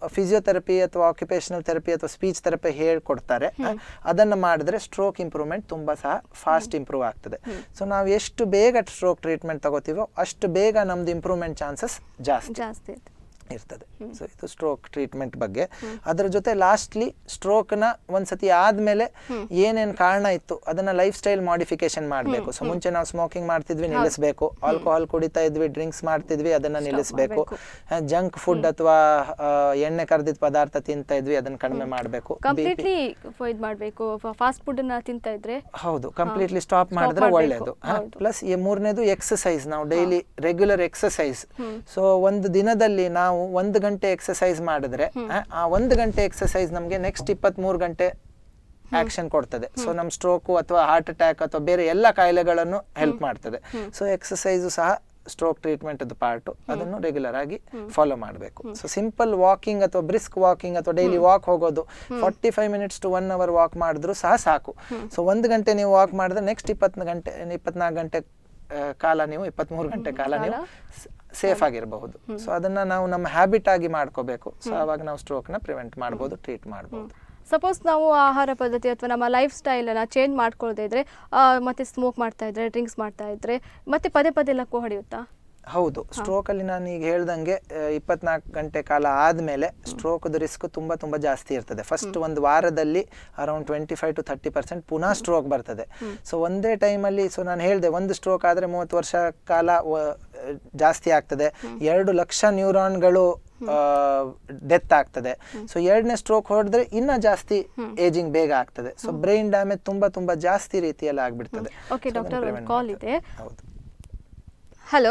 S2: ಫಿಸಿಯೋಥೆರಪಿ ಅಥವಾ ಆಕ್ಯುಪೇಷನಲ್ ಥೆರಪಿ ಅಥವಾ ಸ್ಪೀಚ್ ಥೆರಪಿ ಹೇಳ್ಕೊಡ್ತಾರೆ ಅದನ್ನು ಮಾಡಿದ್ರೆ ಸ್ಟ್ರೋಕ್ ಇಂಪ್ರೂವ್ಮೆಂಟ್ ತುಂಬ ಸಹ ಫಾಸ್ಟ್ ಇಂಪ್ರೂವ್ ಆಗ್ತದೆ ಸೊ ನಾವು ಎಷ್ಟು ಬೇಗ ಸ್ಟ್ರೋಕ್ ಟ್ರೀಟ್ಮೆಂಟ್ ತಗೋತೀವೋ ಅಷ್ಟು ಬೇಗ ನಮ್ದು ಇಂಪ್ರೂವ್ಮೆಂಟ್ ಚಾನ್ಸಸ್ ಜಾಸ್ತಿ
S1: ಜಾಸ್ತಿ ಇರ್ತದೆ
S2: ಇರ್ತದೆ ಸೊ ಇದು ಸ್ಟ್ರೋಕ್ ಟ್ರೀಟ್ಮೆಂಟ್ ಬಗ್ಗೆ ಅದರ ಜೊತೆ ಲಾಸ್ಟ್ಲಿ ಸ್ಟ್ರೋಕ್ನ ಒಂದ್ಸತಿ ಆದ್ಮೇಲೆ ಏನೇನ್ ಕಾರಣ ಇತ್ತು ಅದನ್ನ ಲೈಫ್ ಸ್ಟೈಲ್ ಮಾಡಿಫಿಕೇಶನ್ ಮಾಡಬೇಕು ಸೊ ಮುಂಚೆ ನಾವು ಸ್ಮೋಕಿಂಗ್ ಮಾಡ್ತಿದ್ವಿ ನಿಲ್ಲಿಸಬೇಕು ಆಲ್ಕೋಹಾಲ್ ಕುಡಿತಾ ಇದ್ವಿ ಡ್ರಿಂಕ್ಸ್ ಮಾಡ್ತಿದ್ವಿ ಅದನ್ನ ನಿಲ್ಲಿಸಬೇಕು ಜಂಕ್ ಫುಡ್ ಅಥವಾ ಆ, ಎಣ್ಣೆ ಕರೆದಿದ್ದ ಪದಾರ್ಥ ತಿಂತಾ ಇದ್ವಿ ಅದನ್ನ ಕಡಿಮೆ ಮಾಡಬೇಕು
S1: ಕಂಪ್ಲೀಟ್ಲಿ ಇದು ಮಾಡಬೇಕು ಫಾಸ್ಟ್ ಫುಡ್ ಅನ್ನ ತಿಂತಾ ಇದ್ರೆ
S2: ಹೌದು ಕಂಪ್ಲೀಟ್ಲಿ ಸ್ಟಾಪ್
S1: Stop
S2: ಮಾಡಿದ್ರೆ
S1: ಮಾಡ್ಬೇಕು.
S2: ಒಳ್ಳೇದು
S1: ಹೌದು.
S2: ಪ್ಲಸ್ ಈ ಮೂರನೇದು ಎಕ್ಸಸೈಸ್ ನಾವು ಡೈಲಿ ರೆಗ್ಯುಲರ್ ಎಕ್ಸಸೈಸ್ ಸೊ ಒಂದು ದಿನದಲ್ಲಿ ನಾವು ಒಂದು ಗಂಟೆ ಎಕ್ಸಸೈಸ್ ಮಾಡಿದ್ರೆ ಆ, ಆ ಒಂದು ಗಂಟೆ ಎಕ್ಸಸೈಸ್ ನಮಗೆ ನೆಕ್ಸ್ಟ್ ಇಪ್ಪತ್ಮೂರು ಗಂಟೆ ಆಕ್ಷನ್ ಕೊಡ್ತದೆ ಸೊ ನಮ್ಮ ಸ್ಟ್ರೋಕು ಅಥವಾ ಹಾರ್ಟ್ ಅಟ್ಯಾಕ್ ಅಥವಾ ಬೇರೆ ಎಲ್ಲ ಕಾಯಿಲೆಗಳನ್ನು ಹೆಲ್ಪ್ ಮಾಡ್ತದೆ ಸೊ ಎಕ್ಸಸೈಸು ಸಹ ಸ್ಟ್ರೋಕ್ ಟ್ರೀಟ್ಮೆಂಟ್ ಪಾರ್ಟ್ ಅದನ್ನು ರೆಗ್ಯುಲರ್ ಆಗಿ ಫಾಲೋ ಮಾಡಬೇಕು ಸೊ ಸಿಂಪಲ್ ವಾಕಿಂಗ್ ಅಥವಾ ಬ್ರಿಸ್ಕ್ ವಾಕಿಂಗ್ ಅಥವಾ ಡೈಲಿ ವಾಕ್ ಹೋಗೋದು forty five minutes to one hour walk ಮಾಡಿದ್ರು ಸಹ ಸಾಕು ಸೊ ಒಂದು ಗಂಟೆ ನೀವು ವಾಕ್ ಮಾಡಿದ್ರೆ ನೆಕ್ಸ್ಟ್ ಇಪ್ಪತ್ತು ಗಂಟೆ ಇಪ್ಪತ್ನಾಲ್ಕು ಗಂಟೆ ಆ, ಕಾಲ ನೀವು ಇಪ್ಪತ್ಮೂರು ಗಂಟೆ ಕಾಲ ನೀವು ಸೇಫ್ ಆಗಿರಬಹುದು ಸೊ ಅದನ್ನ ನಾವು ನಮ್ಮ ಹ್ಯಾಬಿಟ್ ಆಗಿ ಮಾಡ್ಕೋಬೇಕು ಸೊ ಅವಾಗ ನಾವು ಸ್ಟ್ರೋಕ್ನ ಪ್ರಿವೆಂಟ್ ಮಾಡ್ಬೋದು ಟ್ರೀಟ್ ಮಾಡ್ಬೋದು
S1: ಸಪೋಸ್ ನಾವು ಆಹಾರ ಪದ್ಧತಿ ಅಥವಾ ನಮ್ಮ ಲೈಫ್ ಸ್ಟೈಲನ್ನು ಚೇಂಜ್ ಮಾಡ್ಕೊಳ್ದೇ ಇದ್ರೆ ಆ, ಮತ್ತೆ ಸ್ಮೋಕ್ ಮಾಡ್ತಾ ಇದ್ರೆ ಡ್ರಿಂಕ್ಸ್ ಮಾಡ್ತಾ ಇದ್ರೆ ಮತ್ತೆ ಪದೇ ಪದೇ ಲಕ್ಕು ಹೊಡೆಯುತ್ತಾ
S2: ಹೌದು ಸ್ಟ್ರೋಕ್ ಅಲ್ಲಿ ನಾನು ಈಗ ಹೇಳ್ದಂಗೆ ಇಪ್ಪತ್ನಾಲ್ಕು ಗಂಟೆ ಕಾಲ ಆದ್ಮೇಲೆ ಸ್ಟ್ರೋಕ್ದು ರಿಸ್ಕ್ ತುಂಬಾ ತುಂಬಾ ಜಾಸ್ತಿ ಇರ್ತದೆ ಫಸ್ಟ್ ಒಂದು ವಾರದಲ್ಲಿ around twenty five to thirty percent ಪುನಃ ಸ್ಟ್ರೋಕ್ ಬರ್ತದೆ ಸೊ ಒಂದೇ ಟೈಮಲ್ಲಿ ಸೊ ನಾನು ಹೇಳಿದೆ ಒಂದು ಸ್ಟ್ರೋಕ್ ಆದ್ರೆ ಮೂವತ್ತು ವರ್ಷ ಕಾಲ ವ- ಜಾಸ್ತಿ ಆಗ್ತದೆ ಎರಡು ಲಕ್ಷ ನ್ಯೂರಾನ್ಗಳು ಡೆತ್ ಆಗ್ತದೆ ಸೊ ಎರಡನೇ ಸ್ಟ್ರೋಕ್ ಹೊಡೆದ್ರೆ ಇನ್ನ ಜಾಸ್ತಿ ಏಜಿಂಗ್ ಬೇಗ ಆಗ್ತದೆ ಸೊ ಬ್ರೈನ್ ಡ್ಯಾಮೇಜ್ ತುಂಬಾ ತುಂಬಾ ಜಾಸ್ತಿ ರೀತಿಯಲ್ಲಿ ಆಗ್ಬಿಡ್ತದೆ
S1: ಓಕೆ
S2: So ಅದನ್ನ
S1: ಡಾಕ್ಟರ್ ಒಂದು
S2: prevent
S1: ಕಾಲ್
S2: ಮಾಡ್ತದೆ.
S1: ಇದೆ
S2: ಹೌದು
S1: ಹಲೋ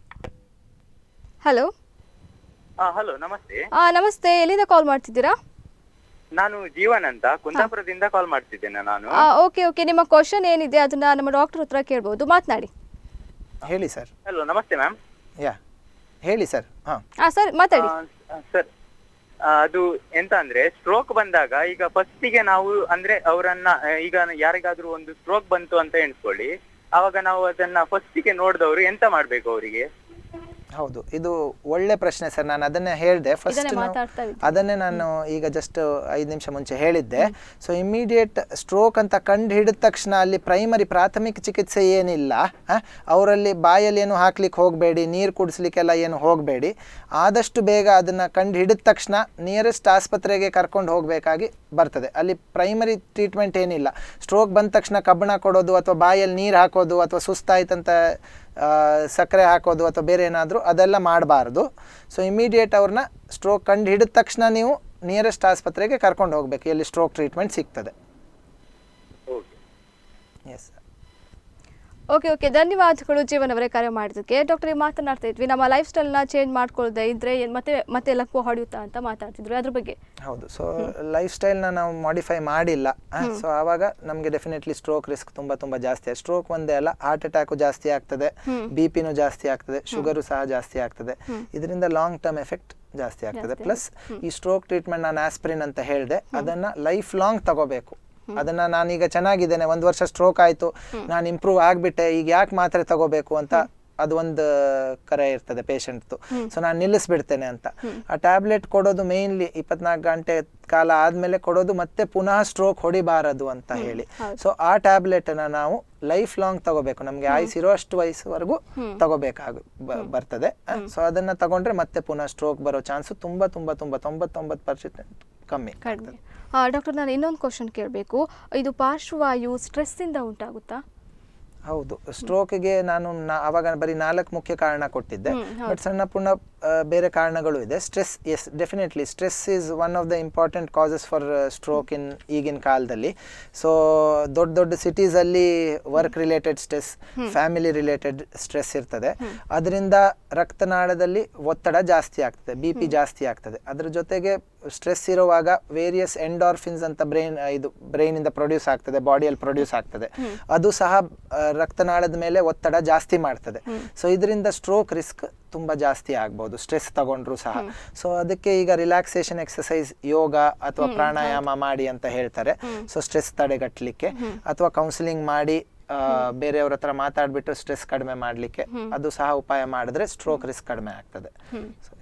S1: ಹಲೋ
S3: ಹಾ ಹಲೋ ನಮಸ್ತೆ
S1: ನಮಸ್ತೆ ಎಲ್ಲಿಂದ ಕಾಲ್ ಮಾಡ್ತಿದ್ದೀರಾ
S3: ನಾನು ಜೀವನ್ ಅಂತ ಕುಂದಾಪುರದಿಂದ ಕಾಲ್ ಮಾಡ್ತಿದ್ದೇನೆ ನಾನು
S1: ಓಕೆ ಓಕೆ ನಿಮ್ಮ ಕ್ವಶನ್ ಏನಿದೆ ಅದನ್ನ ನಮ್ಮ ಡಾಕ್ಟರ್ ಹತ್ರ ಕೇಳ್ಬೋದು ಮಾತನಾಡಿ
S2: ಹೇಳಿ ಸರ್
S3: ಹಲೋ ನಮಸ್ತೆ ಮ್ಯಾಮ್
S2: ಯಾ ಹೇಳಿ ಸರ್ ಹಾಂ
S1: ಹಾಂ ಸರ್ ಮಾತಾಡಿ
S3: ಸರ್ ಅದು ಎಂತ ಅಂದ್ರೆ ಸ್ಟ್ರೋಕ್ ಬಂದಾಗ ಈಗ ಫಸ್ಟಿಗೆ ನಾವು ಅಂದ್ರೆ ಅವರನ್ನ ಆ, ಈಗ ಯಾರಿಗಾದ್ರೂ ಒಂದು ಸ್ಟ್ರೋಕ್ ಬಂತು ಅಂತ ಎಣಿಸ್ಕೊಳ್ಳಿ ಅವಾಗ ನಾವು ಅದನ್ನ ಫಸ್ಟಿಗೆ ನೋಡಿದವರು ಎಂತ ಮಾಡ್ಬೇಕು ಅವರಿಗೆ
S2: ಹೌದು ಇದು ಒಳ್ಳೆ ಪ್ರಶ್ನೆ ಸರ್ ನಾನು ಅದನ್ನೇ ಹೇಳಿದೆ ಫಸ್ಟ್
S1: ಇದನ್ನೇ ಮಾತಾಡ್ತಾ ಇದ್ದೆ.
S2: ಅದನ್ನೇ ನಾನು ಈಗ ಜಸ್ಟ್ ಐದು ನಿಮಿಷ ಮುಂಚೆ ಹೇಳಿದ್ದೆ ಸೊ ಇಮಿಡಿಯೇಟ್ ಸ್ಟ್ರೋಕ್ ಅಂತ ಕಂಡು ಹಿಡಿದ ತಕ್ಷಣ ಅಲ್ಲಿ ಪ್ರೈಮರಿ ಪ್ರಾಥಮಿಕ ಚಿಕಿತ್ಸೆ ಏನಿಲ್ಲ ಆ, ಅವರಲ್ಲಿ ಬಾಯಲ್ಲಿ ಏನು ಹಾಕ್ಲಿಕ್ಕೆ ಹೋಗಬೇಡಿ ನೀರು ಕುಡಿಸ್ಲಿಕ್ಕೆಲ್ಲ ಏನು ಹೋಗಬೇಡಿ ಆದಷ್ಟು ಬೇಗ ಅದನ್ನು ಕಂಡು ಹಿಡಿದ ತಕ್ಷಣ ನಿಯರೆಸ್ಟ್ ಆಸ್ಪತ್ರೆಗೆ ಕರ್ಕೊಂಡು ಹೋಗಬೇಕಾಗಿ ಬರ್ತದೆ ಅಲ್ಲಿ ಪ್ರೈಮರಿ ಟ್ರೀಟ್ಮೆಂಟ್ ಏನಿಲ್ಲ ಸ್ಟ್ರೋಕ್ ಬಂದ ತಕ್ಷಣ ಕಬ್ಬಣ ಕೊಡೋದು ಅಥವಾ ಬಾಯಲ್ಲಿ ನೀರು ಹಾಕೋದು ಅಥವಾ ಸುಸ್ತಾಯ್ತಂತ ಆ, ಸಕ್ಕರೆ ಹಾಕೋದು ಅಥವಾ ಬೇರೆ ಏನಾದರೂ ಅದೆಲ್ಲ ಮಾಡಬಾರ್ದು ಸೊ ಇಮಿಡಿಯೇಟ್ ಅವ್ರನ್ನ ಸ್ಟ್ರೋಕ್ ಕಂಡು ಹಿಡಿದ ತಕ್ಷಣ ನೀವು ನಿಯರೆಸ್ಟ್ ಆಸ್ಪತ್ರೆಗೆ ಕರ್ಕೊಂಡು ಹೋಗಬೇಕು ಎಲ್ಲಿ ಸ್ಟ್ರೋಕ್ ಟ್ರೀಟ್ಮೆಂಟ್ ಸಿಗ್ತದೆ
S3: ಓಕೆ
S2: ಎಸ್
S1: ಓಕೆ ಓಕೆ ಧನ್ಯವಾದಗಳು ಜೀವನ್ ಅವರೇ ಕರೆ ಮಾಡಿದ್ದಕ್ಕೆ ಡಾಕ್ಟರ್ ಈಗ ಮಾತನಾಡ್ತಾ ಇದ್ವಿ ನಮ್ಮ ಲೈಫ್ ಸ್ಟೈಲ್ನ ಚೇಂಜ್ ಮಾಡ್ಕೊಳ್ದೆ ಇದ್ರೆ ಏನ್ ಮತ್ತೆ ಮತ್ತೆ ಲಕ್ಕು ಹೊಡೆಯುತ್ತಾ ಅಂತ ಮಾತಾಡ್ತಿದ್ರು ಅದ್ರ ಬಗ್ಗೆ
S2: ಹೌದು ಸೊ ಲೈಫ್ ಸ್ಟೈಲ್ನ ನಾವು ಮಾಡಿಫೈ ಮಾಡಿಲ್ಲ ಸೊ ಆವಾಗ ನಮಗೆ ಡೆಫಿನೆಟ್ಲಿ ಸ್ಟ್ರೋಕ್ ರಿಸ್ಕ್ ತುಂಬ ತುಂಬ ಜಾಸ್ತಿ ಸ್ಟ್ರೋಕ್ ಒಂದೇ ಅಲ್ಲ ಹಾರ್ಟ್ ಅಟ್ಯಾಕು ಜಾಸ್ತಿ ಆಗ್ತದೆ ಬಿ ಪಿನೂ ಜಾಸ್ತಿ ಆಗ್ತದೆ ಶುಗರು ಸಹ ಜಾಸ್ತಿ ಆಗ್ತದೆ ಇದರಿಂದ ಲಾಂಗ್ ಟರ್ಮ್ ಎಫೆಕ್ಟ್ ಜಾಸ್ತಿ ಆಗ್ತದೆ ಪ್ಲಸ್ ಈ ಸ್ಟ್ರೋಕ್ ಟ್ರೀಟ್ಮೆಂಟ್ ನಾನು ಆಸ್ಪ್ರಿನ್ ಅಂತ ಹೇಳಿದೆ ಅದನ್ನ ಲೈಫ್ ಲಾಂಗ್ ತಗೋಬೇಕು ಅದನ್ನ ನಾನೀಗ ಚೆನ್ನಾಗಿದ್ದೇನೆ ಒಂದು ವರ್ಷ ಸ್ಟ್ರೋಕ್ ಆಯ್ತು ನಾನು ಇಂಪ್ರೂವ್ ಆಗ್ಬಿಟ್ಟೆ ಈಗ ಯಾಕೆ ಮಾತ್ರೆ ತಗೋಬೇಕು ಅಂತ ಅದು ಒಂದು ಕರೆ ಇರ್ತದೆ ಪೇಷಂಟ್ದು ಸೊ ನಾನು ನಿಲ್ಲಿಸ್ಬಿಡ್ತೇನೆ ಅಂತ ಆ ಟ್ಯಾಬ್ಲೆಟ್ ಕೊಡೋದು ಮೇನ್ಲಿ ಇಪ್ಪತ್ನಾಲ್ಕು ಗಂಟೆ ಕಾಲ ಆದ್ಮೇಲೆ ಕೊಡೋದು ಮತ್ತೆ ಪುನಃ ಸ್ಟ್ರೋಕ್ ಹೊಡಿಬಾರದು ಅಂತ ಹೇಳಿ ಸೊ ಆ ಟ್ಯಾಬ್ಲೆಟ್ ನಾವು ಲೈಫ್ ಲಾಂಗ್ ತಗೋಬೇಕು ನಮಗೆ ಆಯುಸ್ ಇರೋಷ್ಟು ವಯಸ್ಸುವರೆಗೂ ತಗೋಬೇಕಾಗ ಬ- ಬರ್ತದೆ ಸೊ ಅದನ್ನ ತಗೊಂಡ್ರೆ ಮತ್ತೆ ಪುನಃ ಸ್ಟ್ರೋಕ್ ಬರೋ ಚಾನ್ಸ್ ತುಂಬಾ ತುಂಬಾ ತುಂಬಾ ತೊಂಬತ್ತೊಂಬತ್ತು ಪರ್ಸೆಂಟ್ ಕಮ್ಮಿ
S1: ಕಡಿಮೆ ಡಾಕ್ಟರ್ ನಾನು ಇನ್ನೊಂದು ಕ್ವಶನ್ ಕೇಳಬೇಕು ಇದು ಪಾರ್ಶ್ವವಾಯು ಸ್ಟ್ರೆಸ್ಸಿಂದ ಉಂಟಾಗುತ್ತಾ
S2: ಹೌದು ಸ್ಟ್ರೋಕ್ಗೆ ನಾನು ನಾ- ಅವಾಗ ಬರೀ ನಾಲ್ಕು ಮುಖ್ಯ ಕಾರಣ ಕೊಟ್ಟಿದ್ದೆ ಬಟ್ ಸಣ್ಣ ಪುಣ್ಣ ಆ, ಬೇರೆ ಕಾರಣಗಳು ಇದೆ stress yes definitely stress is one of the important causes for stroke in ಈಗಿನ ಕಾಲದಲ್ಲಿ ಸೊ ದೊಡ್ಡ ದೊಡ್ಡ ಸಿಟೀಸಲ್ಲಿ work related stress family related stress ಇರ್ತದೆ ಅದರಿಂದ ರಕ್ತನಾಳದಲ್ಲಿ ಒತ್ತಡ ಜಾಸ್ತಿ ಆಗ್ತದೆ ಬಿ ಪಿ ಜಾಸ್ತಿ ಆಗ್ತದೆ ಅದ್ರ ಜೊತೆಗೆ ಸ್ಟ್ರೆಸ್ ಇರುವಾಗ ವೇರಿಯಸ್ ಎಂಡಾರ್ಫಿನ್ಸ್ ಅಂತ ಬ್ರೈನ್ ಇದು ಬ್ರೈನ್ ಇಂದ ಪ್ರೊಡ್ಯೂಸ್ ಆಗ್ತದೆ ಬಾಡಿಯಲ್ಲಿ ಪ್ರೊಡ್ಯೂಸ್ ಆಗ್ತದೆ ಅದು ಸಹ ಆ, ರಕ್ತನಾಳದ ಮೇಲೆ ಒತ್ತಡ ಜಾಸ್ತಿ ಮಾಡ್ತದೆ ಸೊ ಇದರಿಂದ ಸ್ಟ್ರೋಕ್ ರಿಸ್ಕ್ ತುಂಬಾ ಜಾಸ್ತಿ ಆಗ್ಬೋದು ಸ್ಟ್ರೆಸ್ ತಗೊಂಡ್ರು ಸಹ ಸೊ ಅದಕ್ಕೆ ಈಗ ರಿಲ್ಯಾಕ್ಸೇಷನ್ ಎಕ್ಸಸೈಸ್ ಯೋಗ ಅಥವಾ ಪ್ರಾಣಾಯಾಮ ಮಾಡಿ ಅಂತ ಹೇಳ್ತಾರೆ ಸೊ ಸ್ಟ್ರೆಸ್ ತಡೆಗಟ್ಟಲಿಕ್ಕೆ ಅಥವಾ ಕೌನ್ಸಿಲಿಂಗ್ ಮಾಡಿ ಆ, ಬೇರೆಯವ್ರ ಹತ್ರ ಮಾತಾಡ್ಬಿಟ್ಟು ಸ್ಟ್ರೆಸ್ ಕಡಿಮೆ ಮಾಡ್ಲಿಕ್ಕೆ ಅದು ಸಹ ಉಪಾಯ ಮಾಡಿದ್ರೆ ಸ್ಟ್ರೋಕ್ ರಿಸ್ಕ್ ಕಡಿಮೆ ಆಗ್ತದೆ ಸೊ ಯೋಗ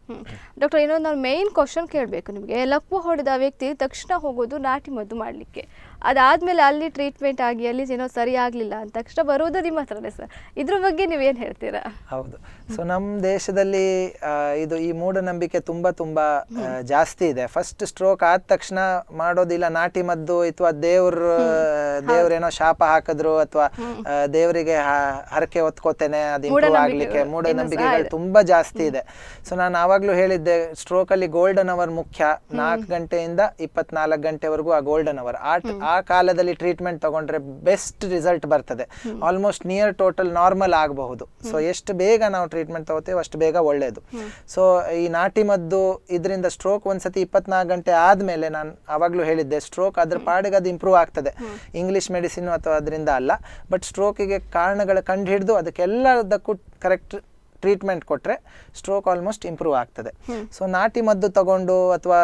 S1: ಡಾಕ್ಟರ್ ಇನ್ನೊಂದು ನಾನು ಮೇಯ್ನ್ ಕ್ವಶನ್ ಕೇಳಬೇಕು ನಿಮಗೆ ಲಕ್ವ ಹೊಡೆದ ವ್ಯಕ್ತಿ ತಕ್ಷಣ ಹೋಗೋದು ನಾಟಿ ಮದ್ದು ಮಾಡಲಿಕ್ಕೆ ಅದಾದಮೇಲೆ ಅಲ್ಲಿ ಟ್ರೀಟ್ಮೆಂಟ್ ಆಗಿ ಅಲ್ಲಿ ಏನೋ ಸರಿ ಆಗಲಿಲ್ಲ ಅಂದ ತಕ್ಷಣ ಬರೋದು ನಿಮ್ಮ ಹತ್ರನೇ ಸರ್ ಇದ್ರ ಬಗ್ಗೆ ನೀವೇನು ಹೇಳ್ತೀರಾ
S2: ಹೌದು ಸೊ ನಮ್ಮ ದೇಶದಲ್ಲಿ ಆ, ಇದು ಈ ಮೂಢನಂಬಿಕೆ ತುಂಬಾ ತುಂಬಾ ಆ, ಜಾಸ್ತಿ ಇದೆ ಫಸ್ಟ್ ಸ್ಟ್ರೋಕ್ ಆದ ತಕ್ಷಣ ಮಾಡೋದಿಲ್ಲ ನಾಟಿ ಮದ್ದು ಅಥವಾ ದೇವ್ರ ದೇವ್ರೇನೋ ಶಾಪ ಹಾಕಿದ್ರು ಅಥವಾ ದೇವರಿಗೆ ಹರಕೆ ಹೊತ್ಕೋತೇನೆ ಅದು ಇಂಪ್ರೂವ್
S1: ಮೂಢನಂಬಿಕೆಗಳು
S2: ಆಗ್ಲಿಕ್ಕೆ
S1: ಇನ್ನೂ
S2: ಮೂಢನಂಬಿಕೆಗಳು
S1: ಸಹ ಇದೆ.
S2: ತುಂಬಾ ಜಾಸ್ತಿ ಇದೆ ಸೊ ನಾನು ಆವಾಗ್ಲೂ ಹೇಳಿದ್ದೆ ಸ್ಟ್ರೋಕ್ ಅಲ್ಲಿ ಗೋಲ್ಡನ್ ಅವರ್ ಮುಖ್ಯ ನಾಲ್ಕು ಗಂಟೆಯಿಂದ ಇಪ್ಪತ್ನಾಲ್ಕು ಗಂಟೆವರೆಗೂ ಆ ಗೋಲ್ಡನ್ ಅವರ್ ಆ ಆ ಕಾಲದಲ್ಲಿ ಟ್ರೀಟ್ಮೆಂಟ್ ತಗೊಂಡ್ರೆ ಬೆಸ್ಟ್ ರಿಸಲ್ಟ್ ಬರ್ತದೆ ಆಲ್ಮೋಸ್ಟ್ ನಿಯರ್ ಟೋಟಲ್ ನಾರ್ಮಲ್ ಆಗಬಹುದು ಸೊ ಎಷ್ಟು ಬೇಗ ನಾವು ಟ್ರೀಟ್ಮೆಂಟ್ ತಗೋತೇವೆ ಅಷ್ಟು ಬೇಗ ಒಳ್ಳೇದು ಸೊ ಈ ನಾಟಿ ಮದ್ದು ಇದರಿಂದ ಸ್ಟ್ರೋಕ್ ಒಂದ್ಸತಿ ಇಪ್ಪತ್ನಾಲ್ಕು ಗಂಟೆ ಆದ್ಮೇಲೆ ನಾನು ಆವಾಗ್ಲೂ ಹೇಳಿದ್ದೆ ಸ್ಟ್ರೋಕ್ ಅದ್ರ ಪಾಡಿಗೆ ಅದು ಇಂಪ್ರೂವ್ ಆಗ್ತದೆ ಇಂಗ್ಲಿಷ್ ಮೆಡಿಸಿನ್ ಅಥವಾ ಅದರಿಂದ ಅಲ್ಲ ಬಟ್ ಸ್ಟ್ರೋಕಿಗೆ ಕಾರಣಗಳು ಕಂಡು ಹಿಡಿದು ಅದಕ್ಕೆಲ್ಲದಕ್ಕೂ ಕರೆಕ್ಟ್ ಟ್ರೀಟ್ಮೆಂಟ್ ಕೊಟ್ಟರೆ ಸ್ಟ್ರೋಕ್ ಆಲ್ಮೋಸ್ಟ್ ಇಂಪ್ರೂವ್ ಆಗ್ತದೆ ಸೊ ನಾಟಿ ಮದ್ದು ತಗೊಂಡು ಅಥವಾ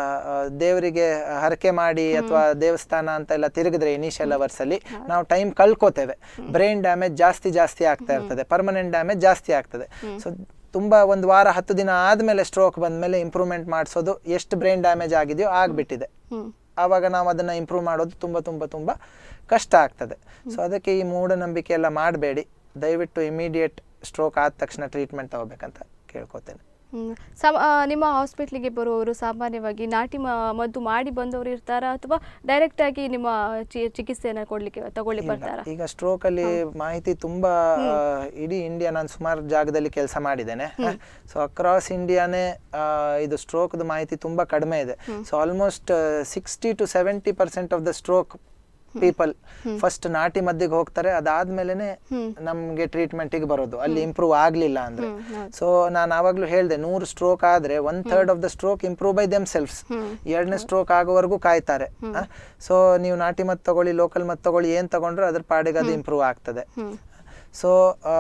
S2: ದೇವರಿಗೆ ಹರಕೆ ಮಾಡಿ ಅಥವಾ ದೇವಸ್ಥಾನ ಅಂತ ಎಲ್ಲ ತಿರುಗಿದ್ರೆ ಇನಿಷಿಯಲ್ ಅವರ್ಸ್ ಅಲ್ಲಿ ನಾವು ಟೈಮ್ ಕಳ್ಕೋತೇವೆ ಬ್ರೈನ್ ಡ್ಯಾಮೇಜ್ ಜಾಸ್ತಿ ಜಾಸ್ತಿ ಆಗ್ತಾ ಇರ್ತದೆ ಪರ್ಮನೆಂಟ್ ಡ್ಯಾಮೇಜ್ ಜಾಸ್ತಿ ಆಗ್ತದೆ ಸೊ ತುಂಬಾ ಒಂದು ವಾರ ಹತ್ತು ದಿನ ಆದ್ಮೇಲೆ ಸ್ಟ್ರೋಕ್ ಬಂದ್ಮೇಲೆ ಇಂಪ್ರೂವ್ಮೆಂಟ್ ಮಾಡಿಸೋದು ಎಷ್ಟು ಬ್ರೈನ್ ಡ್ಯಾಮೇಜ್ ಆಗಿದೆಯೋ ಆಗ್ಬಿಟ್ಟಿದೆ
S1: ಹ್ಮ್
S2: ಆವಾಗ ನಾವು ಅದನ್ನ ಇಂಪ್ರೂವ್ ಮಾಡೋದು ತುಂಬಾ ತುಂಬಾ ತುಂಬಾ ಕಷ್ಟ ಆಗ್ತದೆ ಸೊ ಅದಕ್ಕೆ ಈ ಮೂಢನಂಬಿಕೆ ಎಲ್ಲ ಮಾಡಬೇಡಿ ದಯವಿಟ್ಟು ಇಮಿಡಿಯೇಟ್ ಸ್ಟ್ರೋಕ್ ಆದ ತಕ್ಷಣ ಟ್ರೀಟ್ಮೆಂಟ್ ತಗೋಬೇಕಂತ ಕೇಳ್ಕೊತೇನೆ
S1: ಹ್ಮ್. ಸಮ ಆ, ನಿಮ್ಮ ಹಾಸ್ಪಿಟ್ಲಿಗೆ ಬರುವವರು ಸಾಮಾನ್ಯವಾಗಿ ನಾಟಿ ಮ- ಮದ್ದು ಮಾಡಿ ಬಂದವರು ಇರ್ತಾರಾ ಅಥವಾ ಡೈರೆಕ್ಟ್ ಆಗಿ ನಿಮ್ಮ ಚಿ- ಚಿಕಿತ್ಸೆಯನ್ನ ಕೊಡ್ಲಿಕ್ಕೆ ತಗೊಳ್ಳಿಕ್ಕೆ
S2: ಇಲ್ಲ.
S1: ಬರ್ತಾರಾ
S2: ಈಗ ಸ್ಟ್ರೋಕ್ ಅಲ್ಲಿ ಮಾಹಿತಿ ತುಂಬಾ ಆ, ಇಡೀ ಇಂಡಿಯಾ ನಾನು ಸುಮಾರು ಜಾಗದಲ್ಲಿ ಕೆಲಸ ಮಾಡಿದ್ದೇನೆ ಸೊ ಅಕ್ರಾಸ್ ಇಂಡಿಯಾನೇ ಇದು ಸ್ಟ್ರೋಕ್ ಮಾಹಿತಿ ತುಂಬಾ ಕಡಿಮೆ ಇದೆ so almost sixty to seventy percent of the stroke people first ನಾಟಿ ಮದ್ದಿಗೆ ಹೋಗ್ತಾರೆ ಅದಾದ್ಮೇಲೆನೆ ನಮ್ಗೆ ಟ್ರೀಟ್ಮೆಂಟಿಗೆ ಬರೋದು ಅಲ್ಲಿ ಇಂಪ್ರೂವ್ ಆಗ್ಲಿಲ್ಲ ಅಂದ್ರೆ ಸೊ ನಾನು ಆವಾಗ್ಲೂ ಹೇಳ್ದೆ ನೂರು ಸ್ಟ್ರೋಕ್ ಆದ್ರೆ one third of the stroke improve by themselves ಎರಡನೇ ಸ್ಟ್ರೋಕ್ ಆಗೋವರೆಗೂ ಕಾಯ್ತಾರೆ ಸೊ ನೀವು ನಾಟಿ ಮದ್ದು ತಗೊಳ್ಳಿ ಲೋಕಲ್ ಮದ್ದು ತಗೊಳ್ಳಿ ಏನ್ ತಗೊಂಡ್ರು ಅದ್ರ ಪಾಡಿಗೆ ಅದು ಇಂಪ್ರೂವ್ ಆಗ್ತದೆ ಸೊ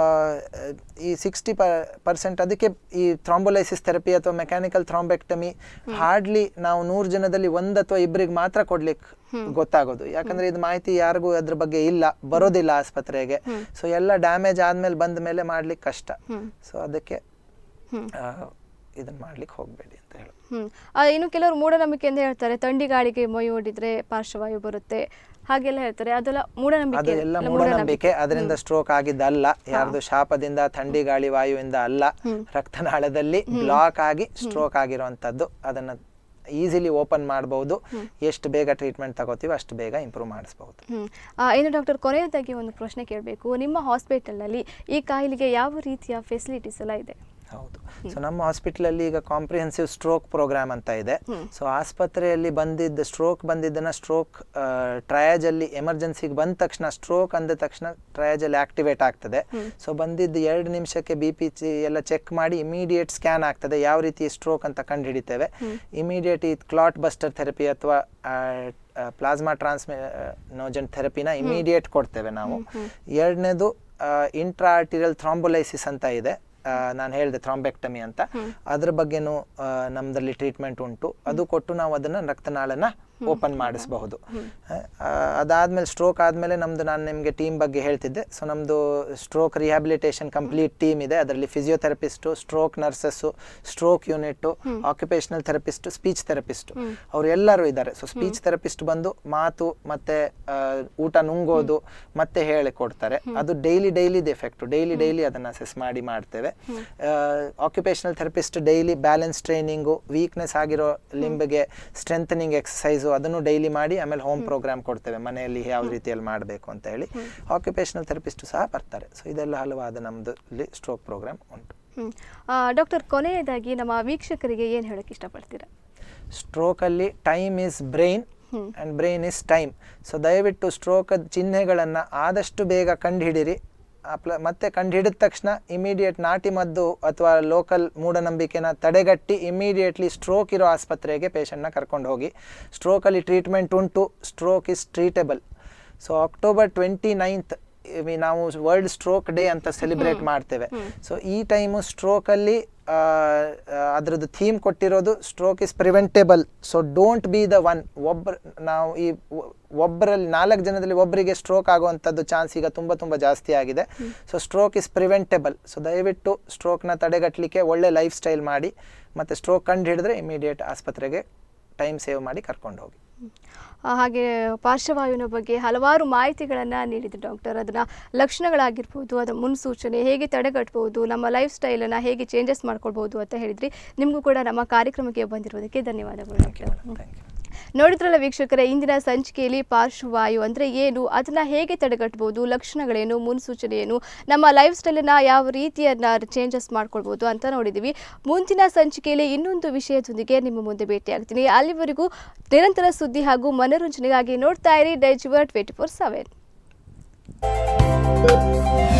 S2: ಈ ಸಿಕ್ಸ್ಟಿ ಪರ್ಸೆಂಟ್ ಅದಕ್ಕೆ ಈ ಥ್ರಾಂಬೋಲೈಸಿಸ್ ಥೆರಪಿ ಅಥವಾ ಮೆಕ್ಯಾನಿಕಲ್ ಥ್ರಾಂಬೆಕ್ಟಮಿ ಹಾರ್ಡ್ಲಿ ನಾವು ನೂರು ಜನದಲ್ಲಿ ಒಂದ್ ಅಥವಾ ಇಬ್ಬರಿಗೆ ಮಾತ್ರ ಕೊಡ್ಲಿಕ್ಕೆ ಗೊತ್ತಾಗೋದು ಯಾಕಂದ್ರೆ ಇದು ಮಾಹಿತಿ ಯಾರಿಗೂ ಅದ್ರ ಬಗ್ಗೆ ಇಲ್ಲ ಬರೋದಿಲ್ಲ ಆಸ್ಪತ್ರೆಗೆ ಸೊ ಎಲ್ಲ ಡ್ಯಾಮೇಜ್ ಆದ್ಮೇಲೆ ಬಂದ ಮೇಲೆ ಮಾಡ್ಲಿಕ್ಕೆ ಕಷ್ಟ ಸೊ ಅದಕ್ಕೆ ಆ, ಇದನ್ನ ಮಾಡ್ಲಿಕ್ಕೆ ಹೋಗ್ಬೇಡಿ ಅಂತ ಹೇಳಿ
S1: ಹ್ಮ್ ಆ, ಇನ್ನು ಕೆಲವರು ಮೂಢನಂಬಿಕೆ ಅಂತ ಹೇಳ್ತಾರೆ ಥಂಡಿ ಗಾಳಿಗೆ ಮೈ ಓಡಿದ್ರೆ ಪಾರ್ಶ್ವವಾಯು ಬರುತ್ತೆ ಹಾಗೆಲ್ಲ ಹೇಳ್ತಾರೆ ಅದೆಲ್ಲ ಮೂಢನಂಬಿಕೆ
S2: ಅದು ಎಲ್ಲ
S1: ಅಲ್ಲ,
S2: ಮೂಢನಂಬಿಕೆ ಅದರಿಂದ ಸ್ಟ್ರೋಕ್ ಆಗಿದ್ದಲ್ಲ ಯಾರ್ದು ಶಾಪದಿಂದ ಥಂಡಿ ಗಾಳಿ ವಾಯುವಿಂದ ಅಲ್ಲ ರಕ್ತನಾಳದಲ್ಲಿ ಬ್ಲಾಕ್ ಆಗಿ ಸ್ಟ್ರೋಕ್ ಆಗಿರುವಂತದ್ದು ಅದನ್ನ ಈಸಿಲಿ ಓಪನ್ ಮಾಡಬಹುದು ಎಷ್ಟು ಬೇಗ ಟ್ರೀಟ್ಮೆಂಟ್ ತಗೋತೀವಿ ಅಷ್ಟು ಬೇಗ ಇಂಪ್ರೂವ್ ಮಾಡಿಸ್ಬಹುದು
S1: ಹ್ಮ್ ಆ, ಇನ್ನು ಡಾಕ್ಟರ್ ಕೊನೆಯದಾಗಿ ಒಂದು ಪ್ರಶ್ನೆ ಕೇಳಬೇಕು ನಿಮ್ಮ ಹಾಸ್ಪಿಟಲ್ನಲ್ಲಿ ಈ ಕಾಯಿಲೆಗೆ ಯಾವ ರೀತಿಯ ಫೆಸಿಲಿಟೀಸ್ ಎಲ್ಲ ಇದೆ
S2: ಹೌದು ಸೊ ನಮ್ಮ ಹಾಸ್ಪಿಟಲಲ್ಲಿ ಈಗ ಕಾಂಪ್ರಿಹೆನ್ಸಿವ್ ಸ್ಟ್ರೋಕ್ ಪ್ರೋಗ್ರಾಮ್ ಅಂತ ಇದೆ ಸೊ ಆಸ್ಪತ್ರೆಯಲ್ಲಿ ಬಂದಿದ್ದ ಸ್ಟ್ರೋಕ್ ಬಂದಿದ್ದನ್ನ ಸ್ಟ್ರೋಕ್ ಟ್ರಯಾಜ್ ಅಲ್ಲಿ ಎಮರ್ಜೆನ್ಸಿಗೆ ಬಂದ ತಕ್ಷಣ ಸ್ಟ್ರೋಕ್ ಅಂದ ತಕ್ಷಣ ಟ್ರಯಾಜ್ ಅಲ್ಲಿ ಆಕ್ಟಿವೇಟ್ ಆಗ್ತದೆ ಸೊ ಬಂದಿದ್ದು ಎರಡು ನಿಮಿಷಕ್ಕೆ ಬಿ ಪಿ ಎಲ್ಲ ಚೆಕ್ ಮಾಡಿ ಇಮಿಡಿಯೇಟ್ ಸ್ಕ್ಯಾನ್ ಆಗ್ತದೆ ಯಾವ ರೀತಿ ಸ್ಟ್ರೋಕ್ ಅಂತ ಕಂಡು ಹಿಡಿತೇವೆ ಇಮಿಡಿಯೇಟ್ ಈ ಕ್ಲಾಟ್ ಬಸ್ಟರ್ ಥೆರಪಿ ಅಥವಾ ಪ್ಲಾಸ್ಮಾ ಟ್ರಾನ್ಸ್ಮಿ ನೋಜನ್ ಥೆರಪಿನ ಇಮಿಡಿಯೇಟ್ ಕೊಡ್ತೇವೆ ನಾವು ಎರಡನೇದು ಇಂಟ್ರಾ ಆರ್ಟಿರಿಯಲ್ ಥ್ರಾಂಬೋಲೈಸಿಸ್ ಅಂತ ಇದೆ ನಾನು ಹೇಳಿದೆ ಥ್ರಾಂಬೆಕ್ಟಮಿ ಅಂತ ಅದ್ರ ಬಗ್ಗೆನೂ ಆ, ನಮ್ದ್ರಲ್ಲಿ ಟ್ರೀಟ್ಮೆಂಟ್ ಉಂಟು ಅದು ಕೊಟ್ಟು ನಾವು ಅದನ್ನ ರಕ್ತನಾಳನ ಓಪನ್ ಮಾಡಿಸಬಹುದು ಅದಾದ್ಮೇಲೆ ಸ್ಟ್ರೋಕ್ ಆದ್ಮೇಲೆ ನಮ್ದು ನಾನು ನಿಮಗೆ ಟೀಮ್ ಬಗ್ಗೆ ಹೇಳ್ತಿದ್ದೆ ಸೊ ನಮ್ದು ಸ್ಟ್ರೋಕ್ ರಿಹ್ಯಾಬಿಲಿಟೇಷನ್ ಕಂಪ್ಲೀಟ್ ಟೀಮ್ ಇದೆ ಅದರಲ್ಲಿ physiotherapist stroke nurses stroke unit occupational therapist speech therapist ಅವ್ರು ಎಲ್ಲರೂ ಇದ್ದಾರೆ ಸೊ ಸ್ಪೀಚ್ ಥೆರಪಿಸ್ಟ್ ಬಂದು ಮಾತು ಮತ್ತೆ ಆ, ಊಟ ನುಂಗೋದು ಮತ್ತೆ ಹೇಳಿ ಕೊಡ್ತಾರೆ ಅದು daily daily effect daily daily ಅದನ್ನ ಅಸೆಸ್ ಮಾಡಿ ಮಾಡ್ತೇವೆ occupational therapist daily balance training weakness ಆಗಿರೋ ಲಿಂಬ್ಗೆ ಸ್ಟ್ರೆಂಥನಿಂಗ್ ಎಕ್ಸಸೈಸು ಅದನ್ನು ಡೈಲಿ ಮಾಡಿ ಆಮೇಲೆ ಹೋಮ್ ಪ್ರೋಗ್ರಾಮ್ ಕೊಡ್ತೇವೆ ಮನೆಯಲ್ಲಿ ಯಾವ ರೀತಿಯಲ್ಲಿ ಮಾಡಬೇಕು ಅಂತ ಹೇಳಿ ಆಕ್ಯುಪೇಷನಲ್ ಥೆರಪಿಸ್ಟ್ ಸಹ ಬರ್ತಾರೆ ಸೊ ಇದೆಲ್ಲ ಹಲವಾದ ನಮ್ದು ಸ್ಟ್ರೋಕ್ ಪ್ರೋಗ್ರಾಮ್ ಉಂಟು
S1: ಹ್ಮ್ ಡಾಕ್ಟರ್ ಕೊನೆಯದಾಗಿ ನಮ್ಮ ವೀಕ್ಷಕರಿಗೆ ಏನು ಹೇಳಕ್ಕೆ ಇಷ್ಟಪಡ್ತೀರಾ
S2: ಸ್ಟ್ರೋಕ್ ಅಲ್ಲಿ time is brain and brain is time so ದಯವಿಟ್ಟು ಸ್ಟ್ರೋಕ್ ಚಿಹ್ನೆಗಳನ್ನ ಆದಷ್ಟು ಬೇಗ ಕಂಡುಹಿಡಿರಿ ಆ ಪ್ಲ ಮತ್ತೆ ಕಂಡುಹಿಡಿದ ತಕ್ಷಣ ಇಮಿಡಿಯೇಟ್ ನಾಟಿ ಮದ್ದು ಅಥವಾ ಲೋಕಲ್ ಮೂಢನಂಬಿಕೆನ ತಡೆಗಟ್ಟಿ ಇಮಿಡಿಯೇಟ್ಲಿ ಸ್ಟ್ರೋಕ್ ಇರೋ ಆಸ್ಪತ್ರೆಗೆ ಪೇಷಂಟ್ನ ಕರ್ಕೊಂಡು ಹೋಗಿ ಸ್ಟ್ರೋಕಲ್ಲಿ ಟ್ರೀಟ್ಮೆಂಟ್ ಉಂಟು stroke is treatable so October twenty ninth ನಾವು ವರ್ಲ್ಡ್ ಸ್ಟ್ರೋಕ್ ಡೇ ಅಂತ ಸೆಲಿಬ್ರೇಟ್ ಮಾಡ್ತೇವೆ ಸೊ ಈ ಟೈಮು ಸ್ಟ್ರೋಕಲ್ಲಿ ಅದರದ್ದು ಥೀಮ್ ಕೊಟ್ಟಿರೋದು stroke is preventable so don't be the one ಒಬ್ಬ ನಾವು ಈ ಒ- ಒಬ್ಬರಲ್ಲಿ ನಾಲ್ಕು ಜನದಲ್ಲಿ ಒಬ್ಬರಿಗೆ ಸ್ಟ್ರೋಕ್ ಆಗುವಂಥದ್ದು ಚಾನ್ಸ್ ಈಗ ತುಂಬ ತುಂಬ ಜಾಸ್ತಿ ಆಗಿದೆ so stroke is preventable so ದಯವಿಟ್ಟು ಸ್ಟ್ರೋಕ್ನ ತಡೆಗಟ್ಟಲಿಕ್ಕೆ ಒಳ್ಳೆ ಲೈಫ್ ಸ್ಟೈಲ್ ಮಾಡಿ ಮತ್ತು ಸ್ಟ್ರೋಕ್ ಕಂಡು ಹಿಡಿದ್ರೆ ಇಮಿಡಿಯೇಟ್ ಆಸ್ಪತ್ರೆಗೆ ಟೈಮ್ ಸೇವ್ ಮಾಡಿ ಕರ್ಕೊಂಡು ಹೋಗಿ
S1: ಆ, ಹಾಗೆ ಪಾರ್ಶ್ವವಾಯುವಿನ ಬಗ್ಗೆ ಹಲವಾರು ಮಾಹಿತಿಗಳನ್ನು ನೀಡಿದ್ರು ಡಾಕ್ಟರ್ ಅದನ್ನ ಲಕ್ಷಣಗಳಾಗಿರ್ಬೋದು ಅದರ ಮುನ್ಸೂಚನೆ ಹೇಗೆ ತಡೆಗಟ್ಟಬಹುದು ನಮ್ಮ ಲೈಫ್ ಸ್ಟೈಲನ್ನು ಹೇಗೆ ಚೇಂಜಸ್ ಮಾಡ್ಕೊಳ್ಬೋದು ಅಂತ ಹೇಳಿದ್ರಿ ನಿಮಗೂ ಕೂಡ ನಮ್ಮ ಕಾರ್ಯಕ್ರಮಕ್ಕೆ ಬಂದಿರೋದಕ್ಕೆ ಧನ್ಯವಾದಗಳು
S2: thank you
S1: doctor
S2: madam thank you
S1: ನೋಡಿದ್ರಲ್ಲ ವೀಕ್ಷಕರೇ ಇಂದಿನ ಸಂಚಿಕೆಯಲ್ಲಿ ಪಾರ್ಶ್ವವಾಯು ಅಂದರೆ ಏನು ಅದನ್ನು ಹೇಗೆ ತಡೆಗಟ್ಟಬಹುದು ಲಕ್ಷಣಗಳೇನು ಮುನ್ಸೂಚನೆ ಏನು ನಮ್ಮ ಲೈಫ್ ಸ್ಟೈಲನ್ನು ಯಾವ ರೀತಿಯನ್ನ ಚೇಂಜಸ್ ಮಾಡ್ಕೊಳ್ಬೋದು ಅಂತ ನೋಡಿದ್ದೀವಿ ಮುಂದಿನ ಸಂಚಿಕೆಯಲ್ಲಿ ಇನ್ನೊಂದು ವಿಷಯದೊಂದಿಗೆ ನಿಮ್ಮ ಮುಂದೆ ಭೇಟಿಯಾಗ್ತೀನಿ ಅಲ್ಲಿವರೆಗೂ ನಿರಂತರ ಸುದ್ದಿ ಹಾಗೂ ಮನೋರಂಜನೆಗಾಗಿ ನೋಡ್ತಾ ಇರಿ ಡೈಜುವರ್ ಟ್ವೆಂಟಿ ಫೋರ್ ಸೆವೆನ್